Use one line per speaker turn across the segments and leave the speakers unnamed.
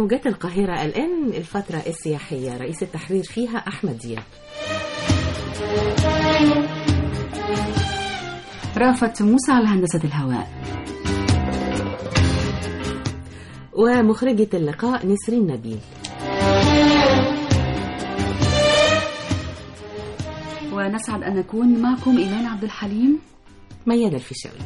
موجات القاهرة الآن الفترة السياحية رئيس التحرير فيها أحمد دياب
رافت موسى على هندسة الهواء
ومخرجة اللقاء نسرين نبيل
ونسعد أن نكون معكم إيمان عبد الحليم
ميادة الفيشاوي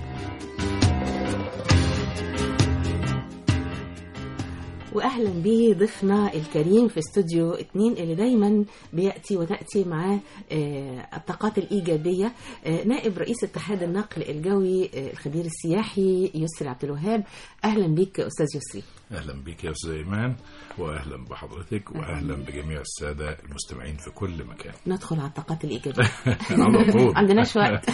واهلا به ضيفنا الكريم في استوديو اتنين اللي دايما بياتي وتاتي معاه آه، الطاقات الايجابيه آه، نائب رئيس اتحاد النقل الجوي آه، الخبير السياحي يسري عبد الوهاب اهلا بيك استاذ يسري
اهلا بك يا استاذ ايمان واهلا بحضرتك واهلا بجميع الساده المستمعين في كل مكان
ندخل على الطاقات الايجابيه
على طول
عندناش وقت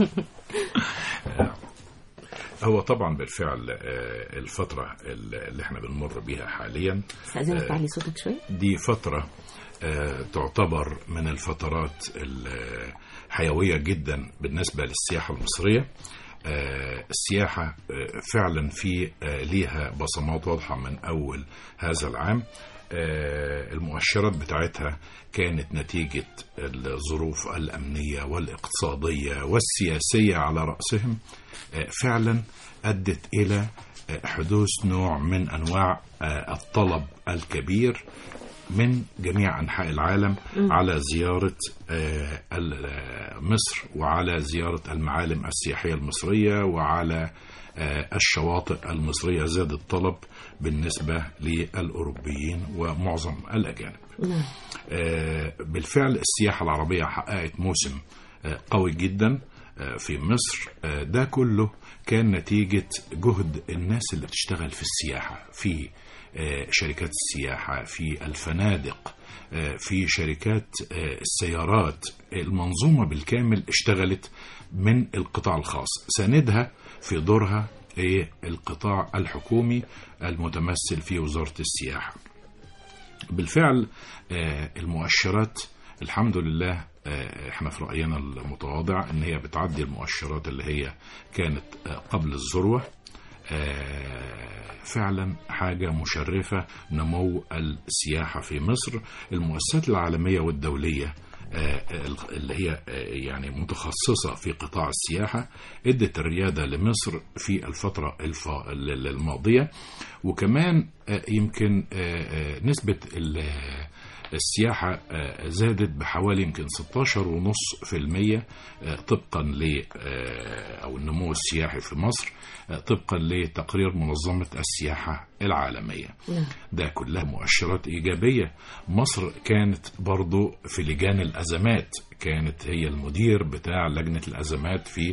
هو طبعا بالفعل آه، الفتره اللي احنا بنمر بيها حاليا
استاذنك تعلي صوتك شويه
دي فتره آه، تعتبر من الفترات الحيويه جدا بالنسبه للسياحه المصريه آه، السياحة آه، فعلا في آه، ليها بصمات واضحة من أول هذا العام آه، المؤشرات بتاعتها كانت نتيجة الظروف الأمنية والاقتصادية والسياسية على رأسهم آه، فعلا أدت إلى آه، حدوث نوع من أنواع آه، الطلب الكبير من جميع أنحاء العالم على زيارة آه، ال- آه، مصر وعلى زيارة المعالم السياحية المصرية وعلى آه، الشواطئ المصرية زاد الطلب بالنسبة للأوروبيين ومعظم الأجانب
نعم
آه، بالفعل السياحة العربية حققت موسم آه، قوي جدا آه، في مصر آه، ده كله كان نتيجة جهد الناس اللي بتشتغل في السياحة في آه، شركات السياحة في الفنادق آه، في شركات آه، السيارات المنظومة بالكامل اشتغلت من القطاع الخاص ساندها في دورها إيه؟ القطاع الحكومي المتمثل في وزارة السياحة بالفعل آه، المؤشرات الحمد لله آه، احنا في رأينا المتواضع ان هي بتعدي المؤشرات اللي هي كانت آه، قبل الذروة آه، فعلا حاجة مشرفة نمو السياحة في مصر المؤسسات العالمية والدولية آه، اللي هي آه، يعني متخصصة في قطاع السياحة ادت الريادة لمصر في الفترة الف- الماضية وكمان آه، يمكن آه، آه، نسبة ال- السياحة آه، زادت بحوالي يمكن 16.5% آه، طبقا ل آه، أو النمو السياحي في مصر آه، طبقا لتقرير منظمة السياحة العالمية
نعم
ده كلها مؤشرات إيجابية مصر كانت برضو في لجان الأزمات كانت هي المدير بتاع لجنة الأزمات في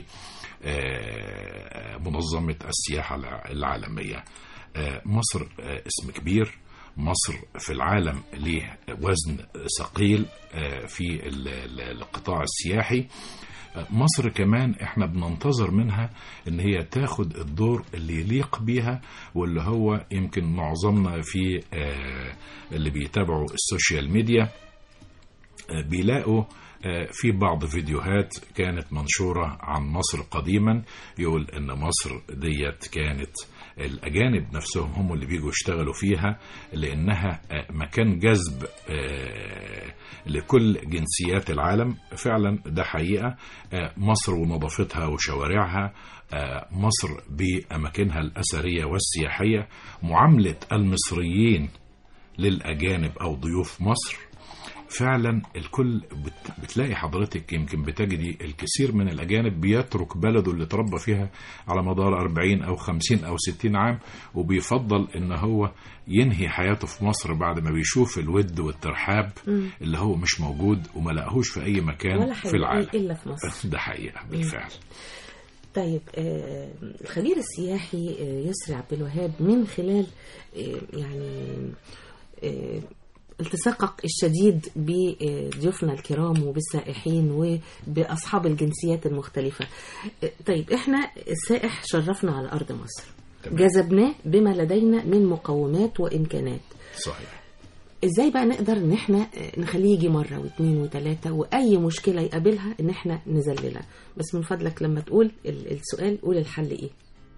آه، منظمة السياحة الع- العالمية آه، مصر آه، اسم كبير مصر في العالم ليه وزن ثقيل آه، في ال- ال- القطاع السياحي مصر كمان احنا بننتظر منها ان هي تاخد الدور اللي يليق بيها واللي هو يمكن معظمنا في آه، اللي بيتابعوا السوشيال ميديا آه، بيلاقوا آه، في بعض فيديوهات كانت منشورة عن مصر قديما يقول ان مصر ديت كانت الاجانب نفسهم هم اللي بيجوا يشتغلوا فيها لانها آه، مكان جذب آه، لكل جنسيات العالم فعلا ده حقيقه آه، مصر ونظافتها وشوارعها آه، مصر باماكنها الاثريه والسياحيه معامله المصريين للاجانب او ضيوف مصر فعلا الكل بت- بتلاقي حضرتك يمكن بتجدي الكثير من الأجانب بيترك بلده اللي اتربى فيها على مدار 40 أو 50 أو 60 عام وبيفضل إن هو ينهي حياته في مصر بعد ما بيشوف الود والترحاب اللي هو مش موجود وما لقاهوش في أي مكان
ولا
في
حقيقي
العالم
الا في مصر
ده حقيقة بالفعل
طيب آه، الخبير السياحي آه، يسري عبد الوهاب من خلال آه، يعني آه، التصاقك الشديد بضيوفنا الكرام وبالسائحين وبأصحاب الجنسيات المختلفة آه، طيب احنا السائح شرفنا على أرض مصر
تمام.
جذبناه بما لدينا من مقومات وإمكانات
صحيح
ازاي بقى نقدر ان احنا آه، نخليه يجي مره واثنين وثلاثه واي مشكله يقابلها ان احنا نذللها بس من فضلك لما تقول ال- السؤال قول الحل ايه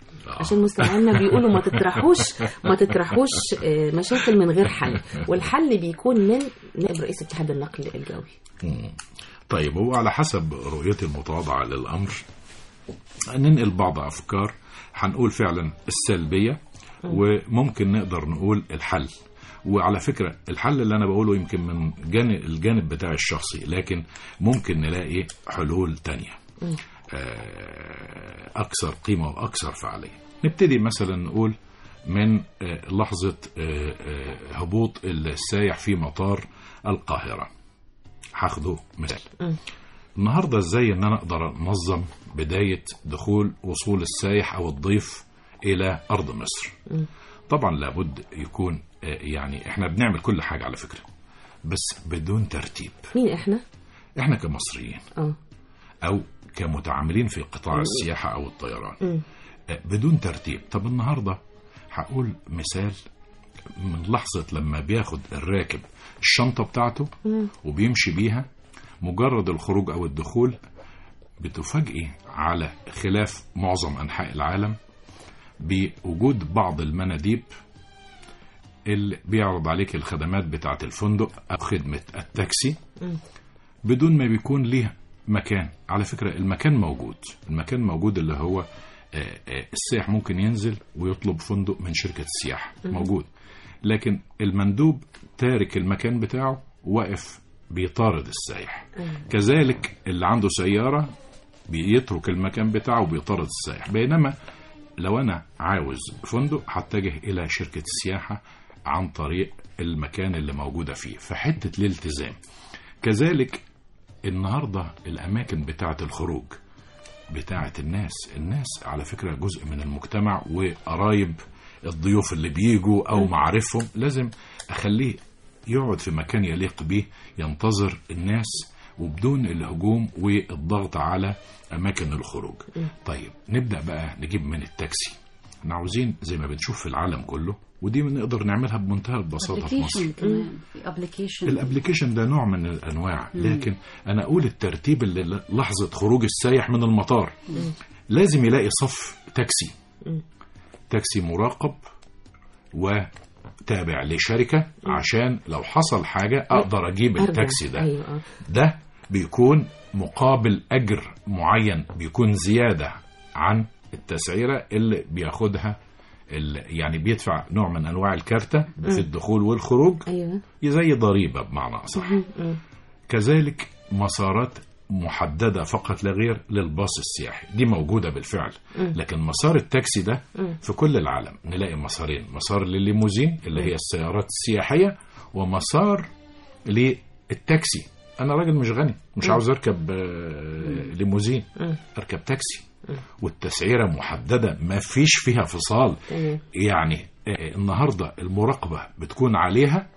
عشان مستمعينا بيقولوا ما تطرحوش ما تطرحوش آه، مشاكل من غير حل والحل بيكون من نائب رئيس اتحاد النقل الجوي
مم. طيب هو على حسب رؤيتي المتواضعة للأمر ننقل بعض أفكار هنقول فعلا السلبية وممكن نقدر نقول الحل وعلى فكرة الحل اللي أنا بقوله يمكن من جانب الجانب بتاعي الشخصي لكن ممكن نلاقي حلول تانية آه، أكثر قيمة وأكثر فعالية نبتدي مثلا نقول من آه، لحظة آه، آه، هبوط السايح في مطار القاهرة هاخده مثال النهارده ازاي ان انا اقدر انظم بدايه دخول وصول السايح او الضيف الى ارض مصر طبعا لابد يكون آه، يعني احنا بنعمل كل حاجه على فكره بس بدون ترتيب
مين احنا؟
احنا كمصريين
اه
او كمتعاملين في قطاع السياحه او الطيران
مم.
آه، بدون ترتيب طب النهارده هقول مثال من لحظه لما بياخد الراكب الشنطه بتاعته وبيمشي بيها مجرد الخروج او الدخول بتفاجئي على خلاف معظم انحاء العالم بوجود بعض المناديب اللي بيعرض عليك الخدمات بتاعة الفندق او خدمة التاكسي بدون ما بيكون ليه مكان على فكرة المكان موجود المكان موجود اللي هو آه، آه، السائح ممكن ينزل ويطلب فندق من شركة السياحة موجود لكن المندوب تارك المكان بتاعه واقف بيطارد السائح كذلك اللي عنده سيارة بيترك المكان بتاعه وبيطارد السائح بينما لو أنا عاوز فندق هتجه إلى شركة السياحة عن طريق المكان اللي موجودة فيه فحتة الالتزام كذلك النهاردة الأماكن بتاعة الخروج بتاعة الناس الناس على فكرة جزء من المجتمع وقرايب الضيوف اللي بيجوا أو معارفهم لازم أخليه يقعد في مكان يليق به ينتظر الناس وبدون الهجوم والضغط على أماكن الخروج طيب نبدأ بقى نجيب من التاكسي احنا عاوزين زي ما بنشوف في العالم كله ودي نقدر نعملها بمنتهى البساطة في مصر
ابلكيشن كمان في ابلكيشن
الابلكيشن ده نوع من الانواع لكن انا اقول الترتيب اللي لحظه خروج السايح من المطار لازم يلاقي صف تاكسي تاكسي مراقب وتابع لشركه عشان لو حصل حاجه اقدر اجيب
أرجع.
التاكسي ده
ايوه اه
ده بيكون مقابل اجر معين بيكون زياده عن التسعيره اللي بياخدها ال- يعني بيدفع نوع من انواع الكارته في الدخول والخروج
ايوه
زي ضريبة بمعنى أصح
مم.
كذلك مسارات محددة فقط لا غير للباص السياحي دي موجودة بالفعل لكن مسار التاكسي ده في كل العالم نلاقي مسارين مسار للليموزين اللي هي السيارات السياحية ومسار للتاكسي أنا راجل مش غني مش عاوز أركب آه، ليموزين أركب تاكسي والتسعيرة محددة ما فيش فيها فصال
تمام
يعني آه، النهارده المراقبه بتكون عليها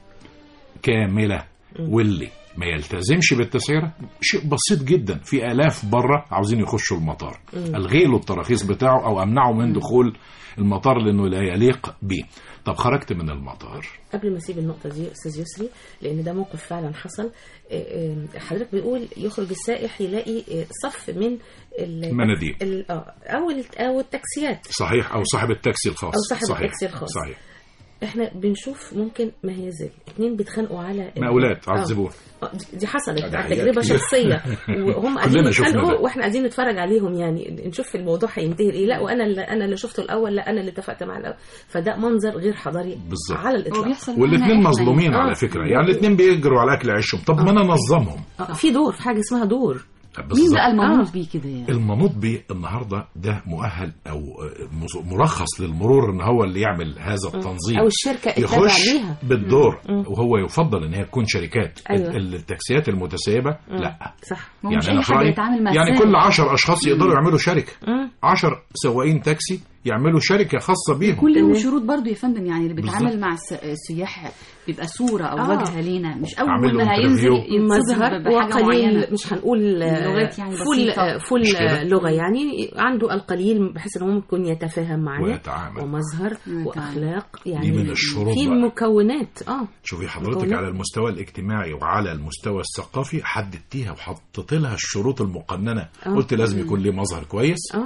كامله واللي ما يلتزمش بالتسعيره شيء بسيط جدا في الاف بره عاوزين يخشوا المطار الغي له التراخيص بتاعه او امنعه من دخول المطار لانه لا يليق به طب خرجت من المطار
قبل ما اسيب النقطه دي يا استاذ يسري لان ده موقف فعلا حصل آه، آه، حضرتك بتقول يخرج السائح يلاقي آه، صف من ال-
المناديب.
ال- اه او ال- او التاكسيات
صحيح او صاحب التاكسي الخاص
أو صاحب
صحيح.
التاكسي الخاص.
صحيح
احنا بنشوف ممكن مهازل اتنين بيتخانقوا على
مقاولات على
آه.
الزبون
آه، دي- دي حصلت
ده
عن
حقيقة
تجربه
كتير.
شخصيه وهم قاعدين
كلنا شفنا
يتخانقوا
ده.
واحنا قاعدين نتفرج عليهم يعني نشوف الموضوع هينتهي لايه لا وانا اللي انا اللي شفته الاول لا انا اللي اتفقت مع الاول فده منظر غير حضاري
بالظبط.
على
هو
الاطلاق
بيحصل معانا
والاثنين
إحنا
مظلومين
آه.
على فكره يعني الاثنين بيجروا على اكل عيشهم طب ما انا انظمهم
آه، في دور في حاجه اسمها دور
مين
بالظبط.
بقى المنوط
آه.
بيه كده يعني
المنوط بيه النهارده ده مؤهل او آه، مرخص للمرور ان هو اللي يعمل هذا التنظيم
او الشركه اتبع
يخش
ليها
بالدور وهو يفضل ان هي تكون شركات
أيوة.
ال- التاكسيات المتسيبه لا
صح
ما هو مش
أنا
اي
في
حد
رأيي
يتعامل مع
يعني
السائق.
كل عشر اشخاص يقدروا يعملوا شركه
مم.
عشر سواقين تاكسي يعملوا شركه خاصه بيهم
كل له
تمام.
شروط برضو يا فندم يعني اللي بيتعامل
بالظبط.
مع الس- السياح بيبقى صورة أو
آه.
وجهة لينا مش
أعمل
أول
له
ما هينزل
interview.
يتصدم
مظهر
بحاجة معينة
وقليل مش هنقول
لغات يعني
فول
بسيطة.
فول
مش كده؟
لغه يعني عنده القليل بحيث ان هو ممكن يتفاهم معاه
ويتعامل.
ومظهر
ويتعامل.
واخلاق يعني
دي من الشروط
في
بقى.
مكونات اه
شوفي حضرتك
مكونات.
على المستوى الاجتماعي وعلى المستوى الثقافي حددتيها وحطيت لها الشروط المقننه
آه.
قلت لازم يكون ليه مظهر كويس
اه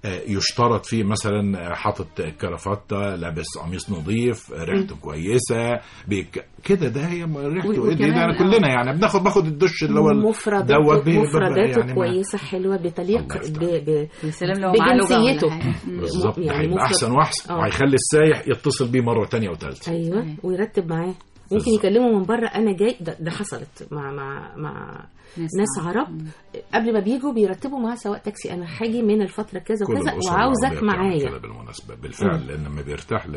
آه، يشترط فيه مثلا آه، حاطط كرافته لابس قميص نظيف آه، ريحته كويسه بيك... كده ده هي ريحته
و-
ايه دي ده
وكمان-
كلنا يعني بناخد باخد الدش اللي هو ال- دوت
مفرداته
بي-
مفرداته
يعني ما-
كويسه حلوه بتليق
الله يفتح.
ب... ب...
يا سلام لو معاه لغة ولا
بجنسيته.
حاجة. مم.
بالظبط
يعني
يعني هيبقى
مفرد-
احسن واحسن
آه.
وهيخلي السايح يتصل بيه مره تانية وثالثه
ايوه
مم.
ويرتب معاه ممكن
بالظبط.
يكلموا من بره انا جاي ده, ده حصلت مع مع مع ناس عرب قبل ما بيجوا بيرتبوا معاه سواء تاكسي انا هاجي من الفتره كذا
كل
وكذا
الأسر
وعاوزك
العربية بتعمل
معايا
كده بالمناسبة بالفعل لأن لما بيرتاح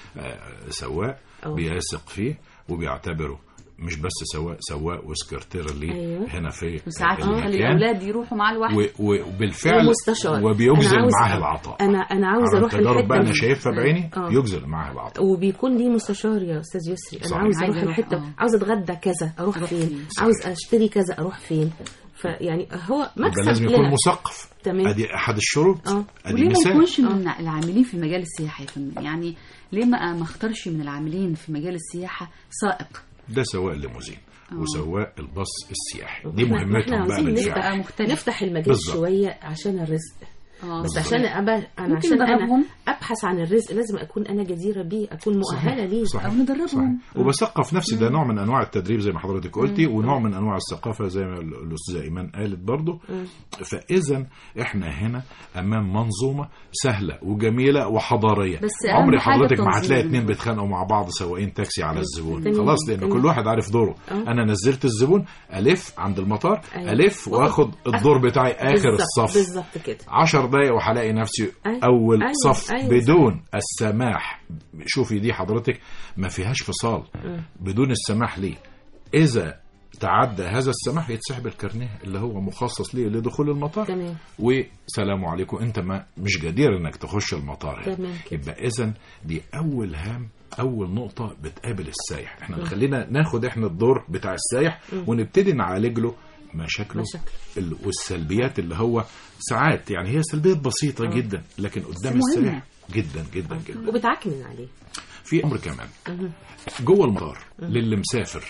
لسواق
أه.
بيثق فيه وبيعتبره مش بس سواق سواق وسكرتير ليه
أيوه.
هنا في
وساعات يخلي
المكان
الاولاد يروحوا معاه لوحده
و- و- وبالفعل
ومستشار
وبيجزل
أنا عاوز-
معاه العطاء
انا انا عاوزه
على
اروح
التجارب
الحته
بقى انا
دي.
شايفها بعيني
آه.
يجزل معاه العطاء
وبيكون لي مستشار يا استاذ يسري انا
صحيح.
عاوز
عايز
اروح
أروح،
الحته
آه.
عاوز اتغدى كذا اروح
أروح
فين
فين.
عاوز اشتري كذا اروح فين فيعني هو
يبقى
مكسب
لازم يكون
لنا
مثقف
تمام.
ادي احد الشروط
آه.
ادي
وليه ما
مثال
يكونش من العاملين في المجال السياحي يا فندم؟ يعني ليه ما ما اختارش من العاملين في مجال السياحه سائق
ده سواق الليموزين
آه.
وسواق الباص السياحي دي
إحنا- إحنا
مهمتهم بقى
عاوزين
بالفعل
يبقى مختلف
نفتح المجال
بالظبط.
شويه عشان الرزق
آه.
بس عشان ابقى انا
ممكن
عشان انا
ندربهم.
ابحث عن الرزق لازم اكون انا جديره بيه اكون مؤهله ليه
صحيح.
أو ندربهم.
صحيح. وبثقف نفسي ده نوع من انواع التدريب زي ما حضرتك قلتي ونوع من انواع الثقافه زي ما الاستاذه ايمان قالت برضو فاذا احنا هنا امام منظومه سهله وجميله وحضاريه
بس أهم
عمري
حاجة
حضرتك ما
التنظيم.
هتلاقي اتنين بيتخانقوا مع بعض سواقين تاكسي على الزبون
تمام.
خلاص لان
تمام.
كل واحد عارف دوره
آه.
انا نزلت الزبون الف عند المطار
أيوة.
الف واخد الدور بتاعي اخر
بالظبط-
الصف
بالظبط كده
عشر دقايق وهلاقي نفسي
أيوة.
اول
أيوة.
صف
أيوة.
بدون السماح شوفي دي حضرتك ما فيهاش فصال بدون السماح ليه اذا تعدى هذا السماح يتسحب الكارنيه اللي هو مخصص ليه لدخول المطار
تمام
وسلام عليكم انت ما مش جدير انك تخش المطار هنا.
تمام كده.
يبقى اذا دي اول هام اول نقطة بتقابل السايح احنا خلينا ناخد احنا الدور بتاع السايح ونبتدي نعالج له مشاكله
مشاكل.
ال- والسلبيات اللي هو ساعات يعني هي سلبيات بسيطة جدا لكن قدام
مهمة.
السايح جدا جدا جدا
وبتعكنن عليه
في امر كمان جوه المطار للي مسافر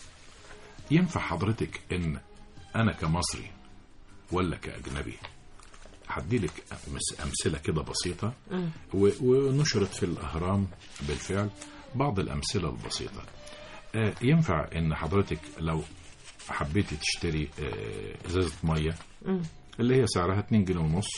ينفع حضرتك ان انا كمصري ولا كاجنبي هديلك أمس- امثله كده بسيطه و- ونشرت في الاهرام بالفعل بعض الامثله البسيطه آه، ينفع ان حضرتك لو حبيتي تشتري آه، ازازه ميه اللي هي سعرها 2 جنيه ونص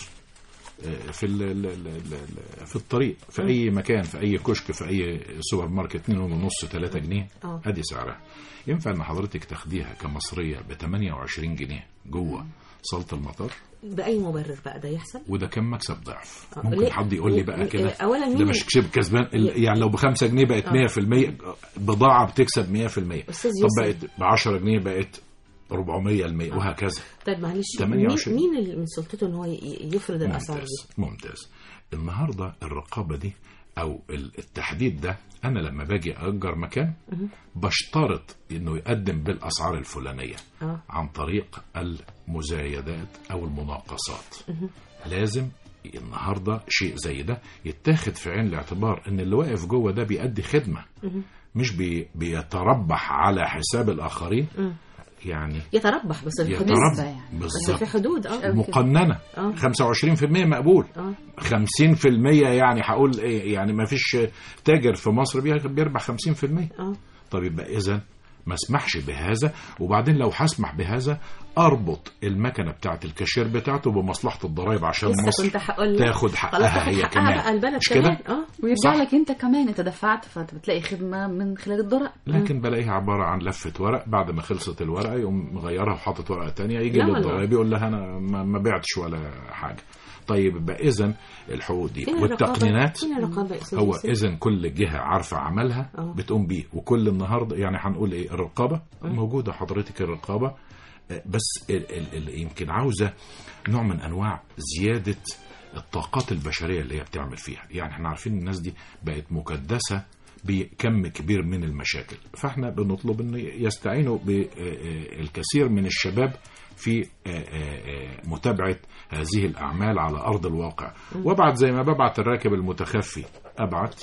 آه، في ال ال ال ال في الطريق في اي مكان في اي كشك في اي سوبر ماركت 2 ونص 3 جنيه
آه.
ادي سعرها ينفع ان حضرتك تاخديها كمصريه ب 28 جنيه جوه صاله المطار
باي مبرر بقى ده يحصل
وده كم مكسب ضعف
آه،
ممكن
ليه؟
حد يقول لي بقى
ليه؟
كده
آه، أولاً
ده
مين
مش
ال-
كسب كسبان ال- يعني لو ب 5 جنيه بقت 100% بضاعه بتكسب 100%
أستاذ
طب
يوسف.
بقت ب 10 جنيه بقت 400 المية وهكذا
طيب معلش
28.
مين مين اللي من سلطته ان هو ي- يفرض الاسعار
ممتاز
دي
ممتاز النهارده الرقابه دي او ال- التحديد ده انا لما باجي اجر مكان بشترط انه يقدم بالاسعار الفلانيه
اه
عن طريق المزايدات او المناقصات لازم النهارده شيء زي ده يتاخد في عين الاعتبار ان اللي واقف جوه ده بيأدي خدمه مش بي بيتربح على حساب الاخرين يعني
يتربح بس في حدود
يتربح
يعني.
بس
بالظبط
في حدود اه
مقننه
آه.
25% مقبول
اه
50% يعني هقول ايه يعني ما فيش تاجر في مصر بي- بيربح 50%
اه
طب يبقى اذا ما اسمحش بهذا وبعدين لو هسمح بهذا اربط المكنه بتاعت الكاشير بتاعته بمصلحه الضرائب عشان
لسه
مصر
كنت هقول لك
تاخد
خلاص
حقها
تاخد
هي
حقها
كمان
بقى البلد
مش كده؟
كمان اه
ويرجع
صح.
لك انت كمان انت دفعت فبتلاقي خدمه من خلال الضرائب
لكن بلاقيها عباره عن لفه ورق بعد ما خلصت الورقه يقوم مغيرها وحاطط ورقه تانية يجي
لا والله.
للضرائب يقول لها انا ما ما بعتش ولا حاجه طيب يبقى اذا الحقوق دي
فين الرقابة؟
والتقنينات
فين الرقابه يا استاذ
هو
يوسف؟
اذا كل جهه عارفه عملها
آه.
بتقوم بيه وكل النهارده يعني هنقول ايه الرقابه موجوده حضرتك الرقابه آه، بس ال- ال- ال- يمكن عاوزه نوع من انواع زياده الطاقات البشريه اللي هي بتعمل فيها يعني احنا عارفين الناس دي بقت مكدسه بكم كبير من المشاكل فاحنا بنطلب ان يستعينوا بالكثير من الشباب في آه، آه، آه، متابعه هذه الاعمال على ارض الواقع وابعت زي ما ببعت الراكب المتخفي ابعت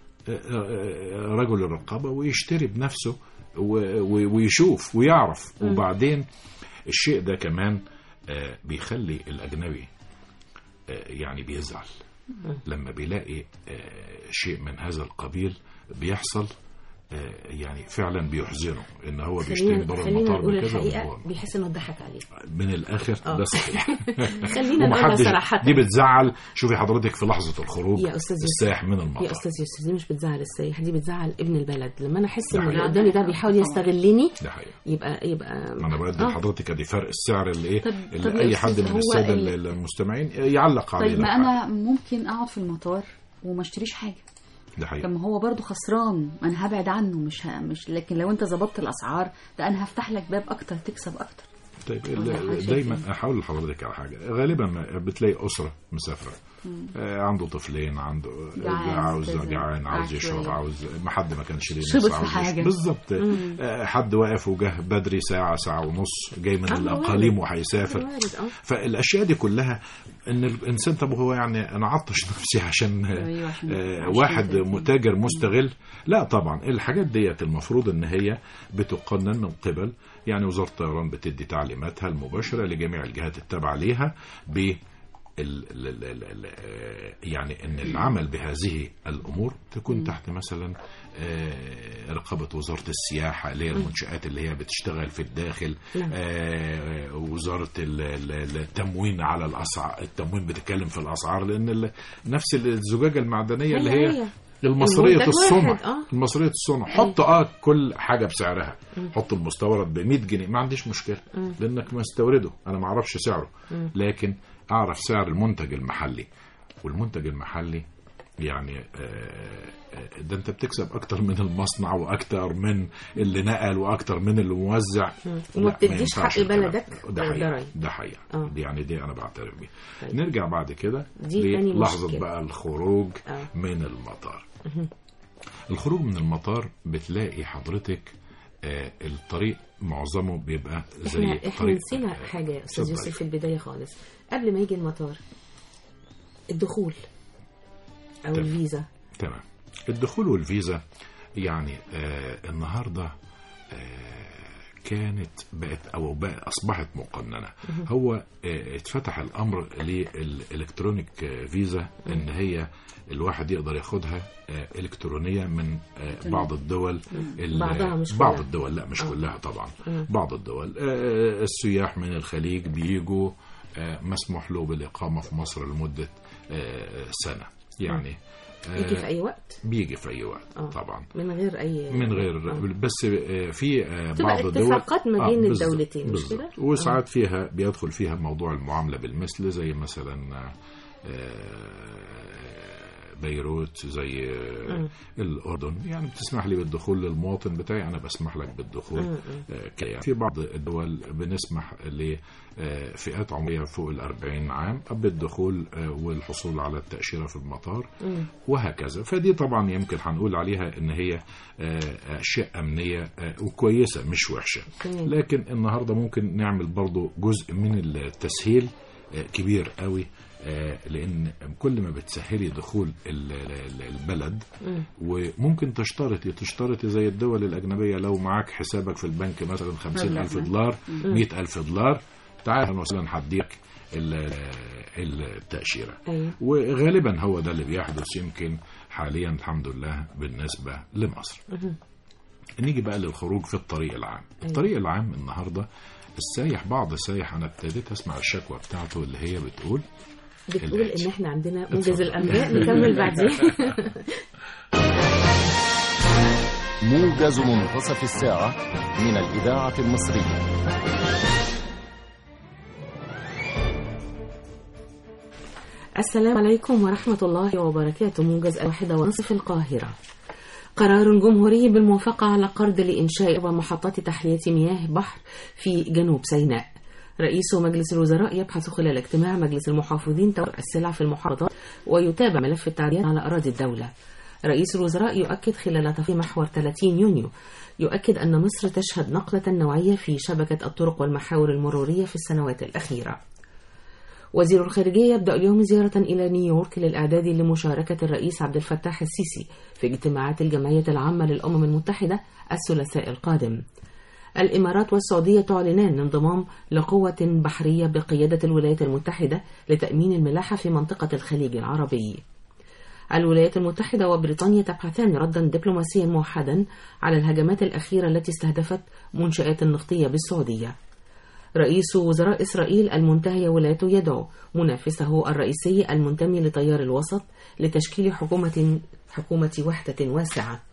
رجل الرقابه ويشتري بنفسه و- و- ويشوف ويعرف وبعدين الشيء ده كمان آه، بيخلي الاجنبي آه، يعني بيزعل لما بيلاقي آه، شيء من هذا القبيل بيحصل آه، يعني فعلا بيحزنه ان هو بيشتري
خلينا
بره
خلينا
المطار
نقول
بكذا
الحقيقه
وهو-
بيحس انه ضحك عليه
من الاخر
آه.
ده صحيح
خلينا نقولها
ومحدش
صراحه
دي بتزعل شوفي حضرتك في لحظه الخروج
يا أستاذ يوسف.
السائح من
يا
المطار
استاذ يوسف دي مش بتزعل السايح دي بتزعل ابن البلد لما انا احس
ده
ان اللي
حقيقي.
قدامي ده بيحاول يستغلني
ده حقيقي
يبقى يبقى
ما انا بدي
آه.
لحضرتك ادي فرق السعر اللي ايه
طب-
اللي
طب يا
اي حد
أستاذ،
من
هو
الساده
ال-
المستمعين يعلق عليه
طيب
لو
ما
حابب.
انا ممكن اقعد في المطار وما اشتريش حاجه
ده
طب
حقيقي
ما هو برضو خسران ما انا هبعد عنه مش ه... مش لكن لو انت ظبطت الاسعار ده انا هفتح لك باب اكتر تكسب اكتر
طيب
والله
ال-
حضرتك
دايما
شايفين.
احاول لحضرتك على حاجه غالبا ما بتلاقي اسره مسافره آه، عنده طفلين عنده
جعان،
عاوز
لازم.
جعان عاوز
قاعد
يشرب
شوية.
عاوز ما حد ما كانش ليه
شبط
نفس
في
عاوز
حاجة.
يشرب. بالظبط آه، حد واقف وجه بدري ساعه ساعه ونص جاي من
آه،
الاقاليم
وارد.
وهيسافر
وارد، اه
فالاشياء دي كلها ان الانسان طب هو يعني انا عطش نفسي عشان
أيوة، عشان
آه،
عشان
واحد
كده.
متاجر مستغل لا طبعا الحاجات ديت المفروض ان هي بتقنن من قبل يعني وزاره الطيران بتدي تعليماتها المباشره لجميع الجهات التابعه ليها ب ال ال ال ال ال آه، يعني ان العمل بهذه الامور تكون تحت مثلا آه، رقابه وزاره السياحه اللي هي المنشات اللي هي بتشتغل في الداخل
نعم.
آه، وزاره ال- ال- التموين على الاسعار التموين بتتكلم في الاسعار لان ال- نفس الزجاجه المعدنيه اللي
هي
هي
هي.
المصريه
المنتج
الصنع
واحد، آه.
المصريه الصنع حط اه كل حاجه بسعرها حط المستورد ب 100 جنيه ما عنديش مشكله لانك مستورده انا ما اعرفش سعره لكن اعرف سعر المنتج المحلي والمنتج المحلي يعني آه، آه، ده انت بتكسب اكتر من المصنع واكتر من اللي نقل واكتر من اللي موزع
وما
لا، ما
بتديش
ينفعش
حق
الكلام
بلدك
ده حقيقي
ضرايب.
ده حقيقي
آه.
دي يعني دي انا بعترف بيها
طيب.
نرجع بعد كده
دي تاني
للحظه
مشكلة.
بقى الخروج
آه.
من المطار الخروج من المطار بتلاقي حضرتك آه الطريق معظمه بيبقى زي
احنا احنا
طريق
نسينا حاجه يا استاذ
اتفضل.
يوسف في البدايه خالص قبل ما يجي المطار الدخول او
تمام.
الفيزا
تمام الدخول والفيزا يعني آه النهارده آه كانت بقت او بقى اصبحت مقننه هو آه اتفتح الامر للالكترونيك آه، فيزا ان هي الواحد يقدر ياخدها آه الكترونيه من آه بعض الدول ال-
بعضها مش
بعض
كلها.
الدول لا مش
آه.
كلها طبعا
مم.
بعض الدول آه، السياح من الخليج بيجوا آه، مسموح له بالاقامه في مصر لمده آه، سنه يعني آه،
يجي في اي وقت
بيجي في اي وقت
آه.
طبعا
من غير اي
من غير
آه.
بس آه، في آه،
تبقى
بعض الدول
اتفاقات ما بين
بالظبط،
الدولتين، مش
بالظبط.
كده؟
وساعات فيها بيدخل فيها موضوع المعامله بالمثل زي مثلا آه، بيروت زي آه،
مم.
الاردن يعني بتسمح لي بالدخول للمواطن بتاعي انا بسمح لك بالدخول
مم.
آه، كده. في بعض الدول بنسمح لفئات عمريه فوق ال 40 عام بالدخول آه، والحصول على التاشيره في المطار
مم.
وهكذا فدي طبعا يمكن هنقول عليها ان هي آه، اشياء امنيه آه، وكويسه مش وحشه
تمام.
لكن النهارده ممكن نعمل برضو جزء من التسهيل آه، كبير قوي آه، لان كل ما بتسهلي دخول ال- ال- البلد
مم.
وممكن تشترطي تشترطي زي الدول الأجنبية لو معاك حسابك في البنك مثلا خمسين ألف
مبلغ.
دولار مئة ألف دولار تعال مثلا هديك ال- التأشيرة
ايوه
وغالبا هو ده اللي بيحدث يمكن حاليا الحمد لله بالنسبة لمصر
مهم.
نيجي بقى للخروج في الطريق العام الطريق العام النهاردة السايح بعض السايح أنا ابتديت أسمع الشكوى بتاعته اللي هي بتقول
بتقول
الآتي.
ان احنا عندنا موجز
اتفضل.
الانباء نكمل بعدين
موجز منتصف الساعة من الإذاعة المصرية
السلام عليكم ورحمة الله وبركاته موجز الواحدة ونصف القاهرة قرار جمهوري بالموافقة على قرض لإنشاء أربع محطات تحلية مياه بحر في جنوب سيناء رئيس مجلس الوزراء يبحث خلال اجتماع مجلس المحافظين توقع السلع في المحافظات ويتابع ملف التعديات على أراضي الدولة رئيس الوزراء يؤكد خلال تفي محور 30 يونيو يؤكد أن مصر تشهد نقلة نوعية في شبكة الطرق والمحاور المرورية في السنوات الأخيرة وزير الخارجية يبدأ اليوم زيارة إلى نيويورك للإعداد لمشاركة الرئيس عبد الفتاح السيسي في اجتماعات الجمعية العامة للأمم المتحدة الثلاثاء القادم. الإمارات والسعودية تعلنان انضمام لقوة بحرية بقيادة الولايات المتحدة لتأمين الملاحة في منطقة الخليج العربي الولايات المتحدة وبريطانيا تبحثان ردا دبلوماسيا موحدا على الهجمات الأخيرة التي استهدفت منشآت نفطية بالسعودية رئيس وزراء إسرائيل المنتهي ولايته يدعو منافسه الرئيسي المنتمي لتيار الوسط لتشكيل حكومة حكومة وحدة واسعة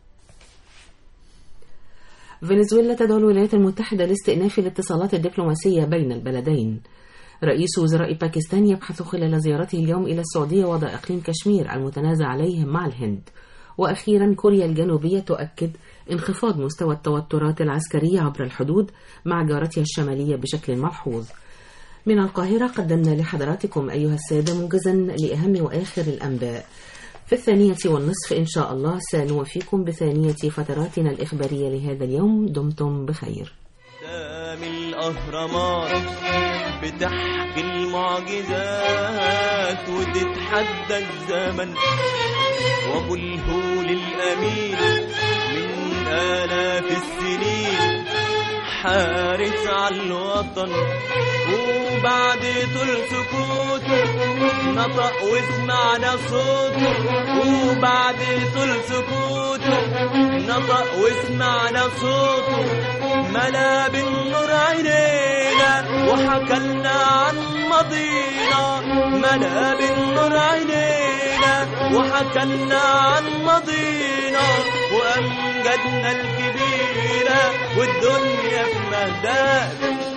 فنزويلا تدعو الولايات المتحدة لاستئناف الاتصالات الدبلوماسية بين البلدين رئيس وزراء باكستان يبحث خلال زيارته اليوم إلى السعودية وضع إقليم كشمير المتنازع عليه مع الهند وأخيرا كوريا الجنوبية تؤكد انخفاض مستوى التوترات العسكرية عبر الحدود مع جارتها الشمالية بشكل ملحوظ من القاهرة قدمنا لحضراتكم أيها السادة موجزا لأهم وآخر الأنباء في الثانية والنصف إن شاء الله سنوفيكم بثانية فتراتنا الإخبارية لهذا اليوم دمتم بخير
قدام الأهرامات بتحكي المعجزات وتتحدى الزمن وأبو الهول الأمين من آلاف السنين حارس على الوطن وبعد طول سكوته نطق وسمعنا صوته وبعد طول سكوته نطق وسمعنا صوته ملا بالنور عينينا وحكلنا عن ماضينا ملا بالنور عينينا وحكلنا عن ماضينا وأمجدنا الكبيرة والدنيا في مهداك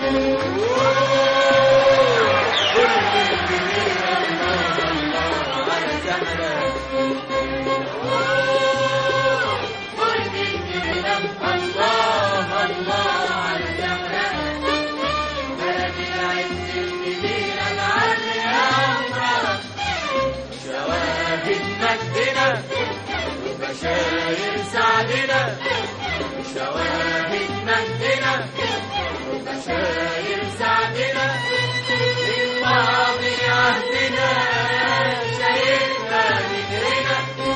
على سحرك الله الله على سحرك بلد العز الكبيرة العالية أمرك شواهد مجدنا وبشاير سعدنا شواهد مجدنا وبشاير سعدنا للماضي عهدنا شايفنا ذكرنا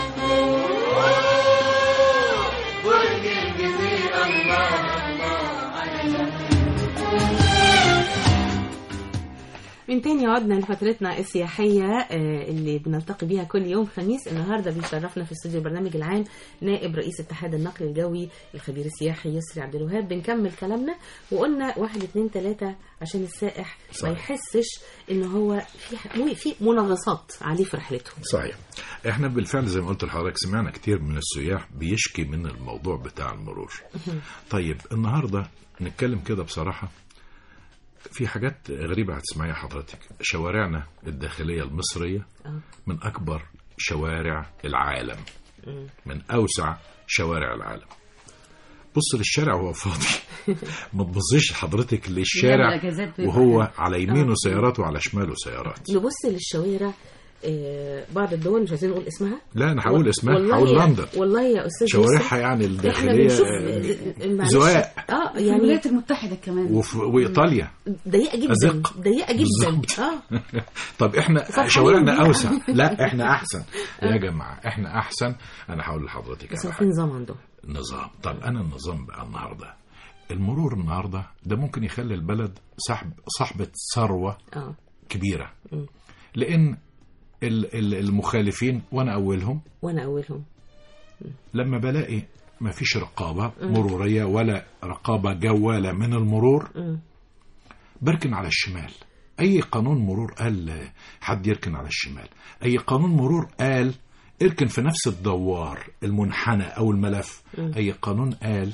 برج الجزيرة الله الله على
من تاني عدنا لفترتنا السياحية آه، اللي بنلتقي بيها كل يوم خميس النهاردة بيشرفنا في استوديو البرنامج العام نائب رئيس اتحاد النقل الجوي الخبير السياحي يسري عبد الوهاب بنكمل كلامنا وقلنا واحد اتنين تلاتة عشان السائح ما
صحيح.
يحسش ان هو في ح- مو- في منغصات عليه في رحلته
صحيح احنا بالفعل زي ما قلت لحضرتك سمعنا كتير من السياح بيشكي من الموضوع بتاع المرور طيب النهارده نتكلم كده بصراحه في حاجات غريبة هتسمعيها حضرتك شوارعنا الداخلية المصرية
آه.
من أكبر شوارع العالم من أوسع شوارع العالم بص للشارع وهو فاضي ما تبصيش حضرتك للشارع
الأجازات بيبقى
وهو
حلو.
على يمينه
آه.
سيارات وعلى شماله سيارات
نبص للشوارع آه، بعض الدول مش عايزين نقول اسمها
لا أنا هقول اسمها
والله
هقول
يا-
لندن
والله يا استاذ
شوارعها
يوسف،
يعني
احنا
الداخلية
بنشوف
آه،
معلش،
زواق
اه
في
يعني
الولايات المتحدة كمان
وفي وإيطاليا
ضيقه جدا
أزق.
ضيقه جدا
بالظبط.
اه
طب احنا
فرحانين
شوارعنا
بيها.
اوسع لا احنا احسن يا جماعه احنا احسن انا هقول لحضرتك
بس
على
هو في
حاجة.
نظام عندهم
نظام طب انا النظام بقى النهارده المرور النهارده ده ممكن يخلي البلد صاحب صاحبه ثروه
اه
كبيره
مم.
لان ال- ال- المخالفين وانا اولهم
وانا اولهم
لما بلاقي ما فيش رقابه مروريه ولا رقابه جواله من المرور
مم.
بركن على الشمال اي قانون مرور قال حد يركن على الشمال اي قانون مرور قال اركن في نفس الدوار المنحنى او الملف اي قانون قال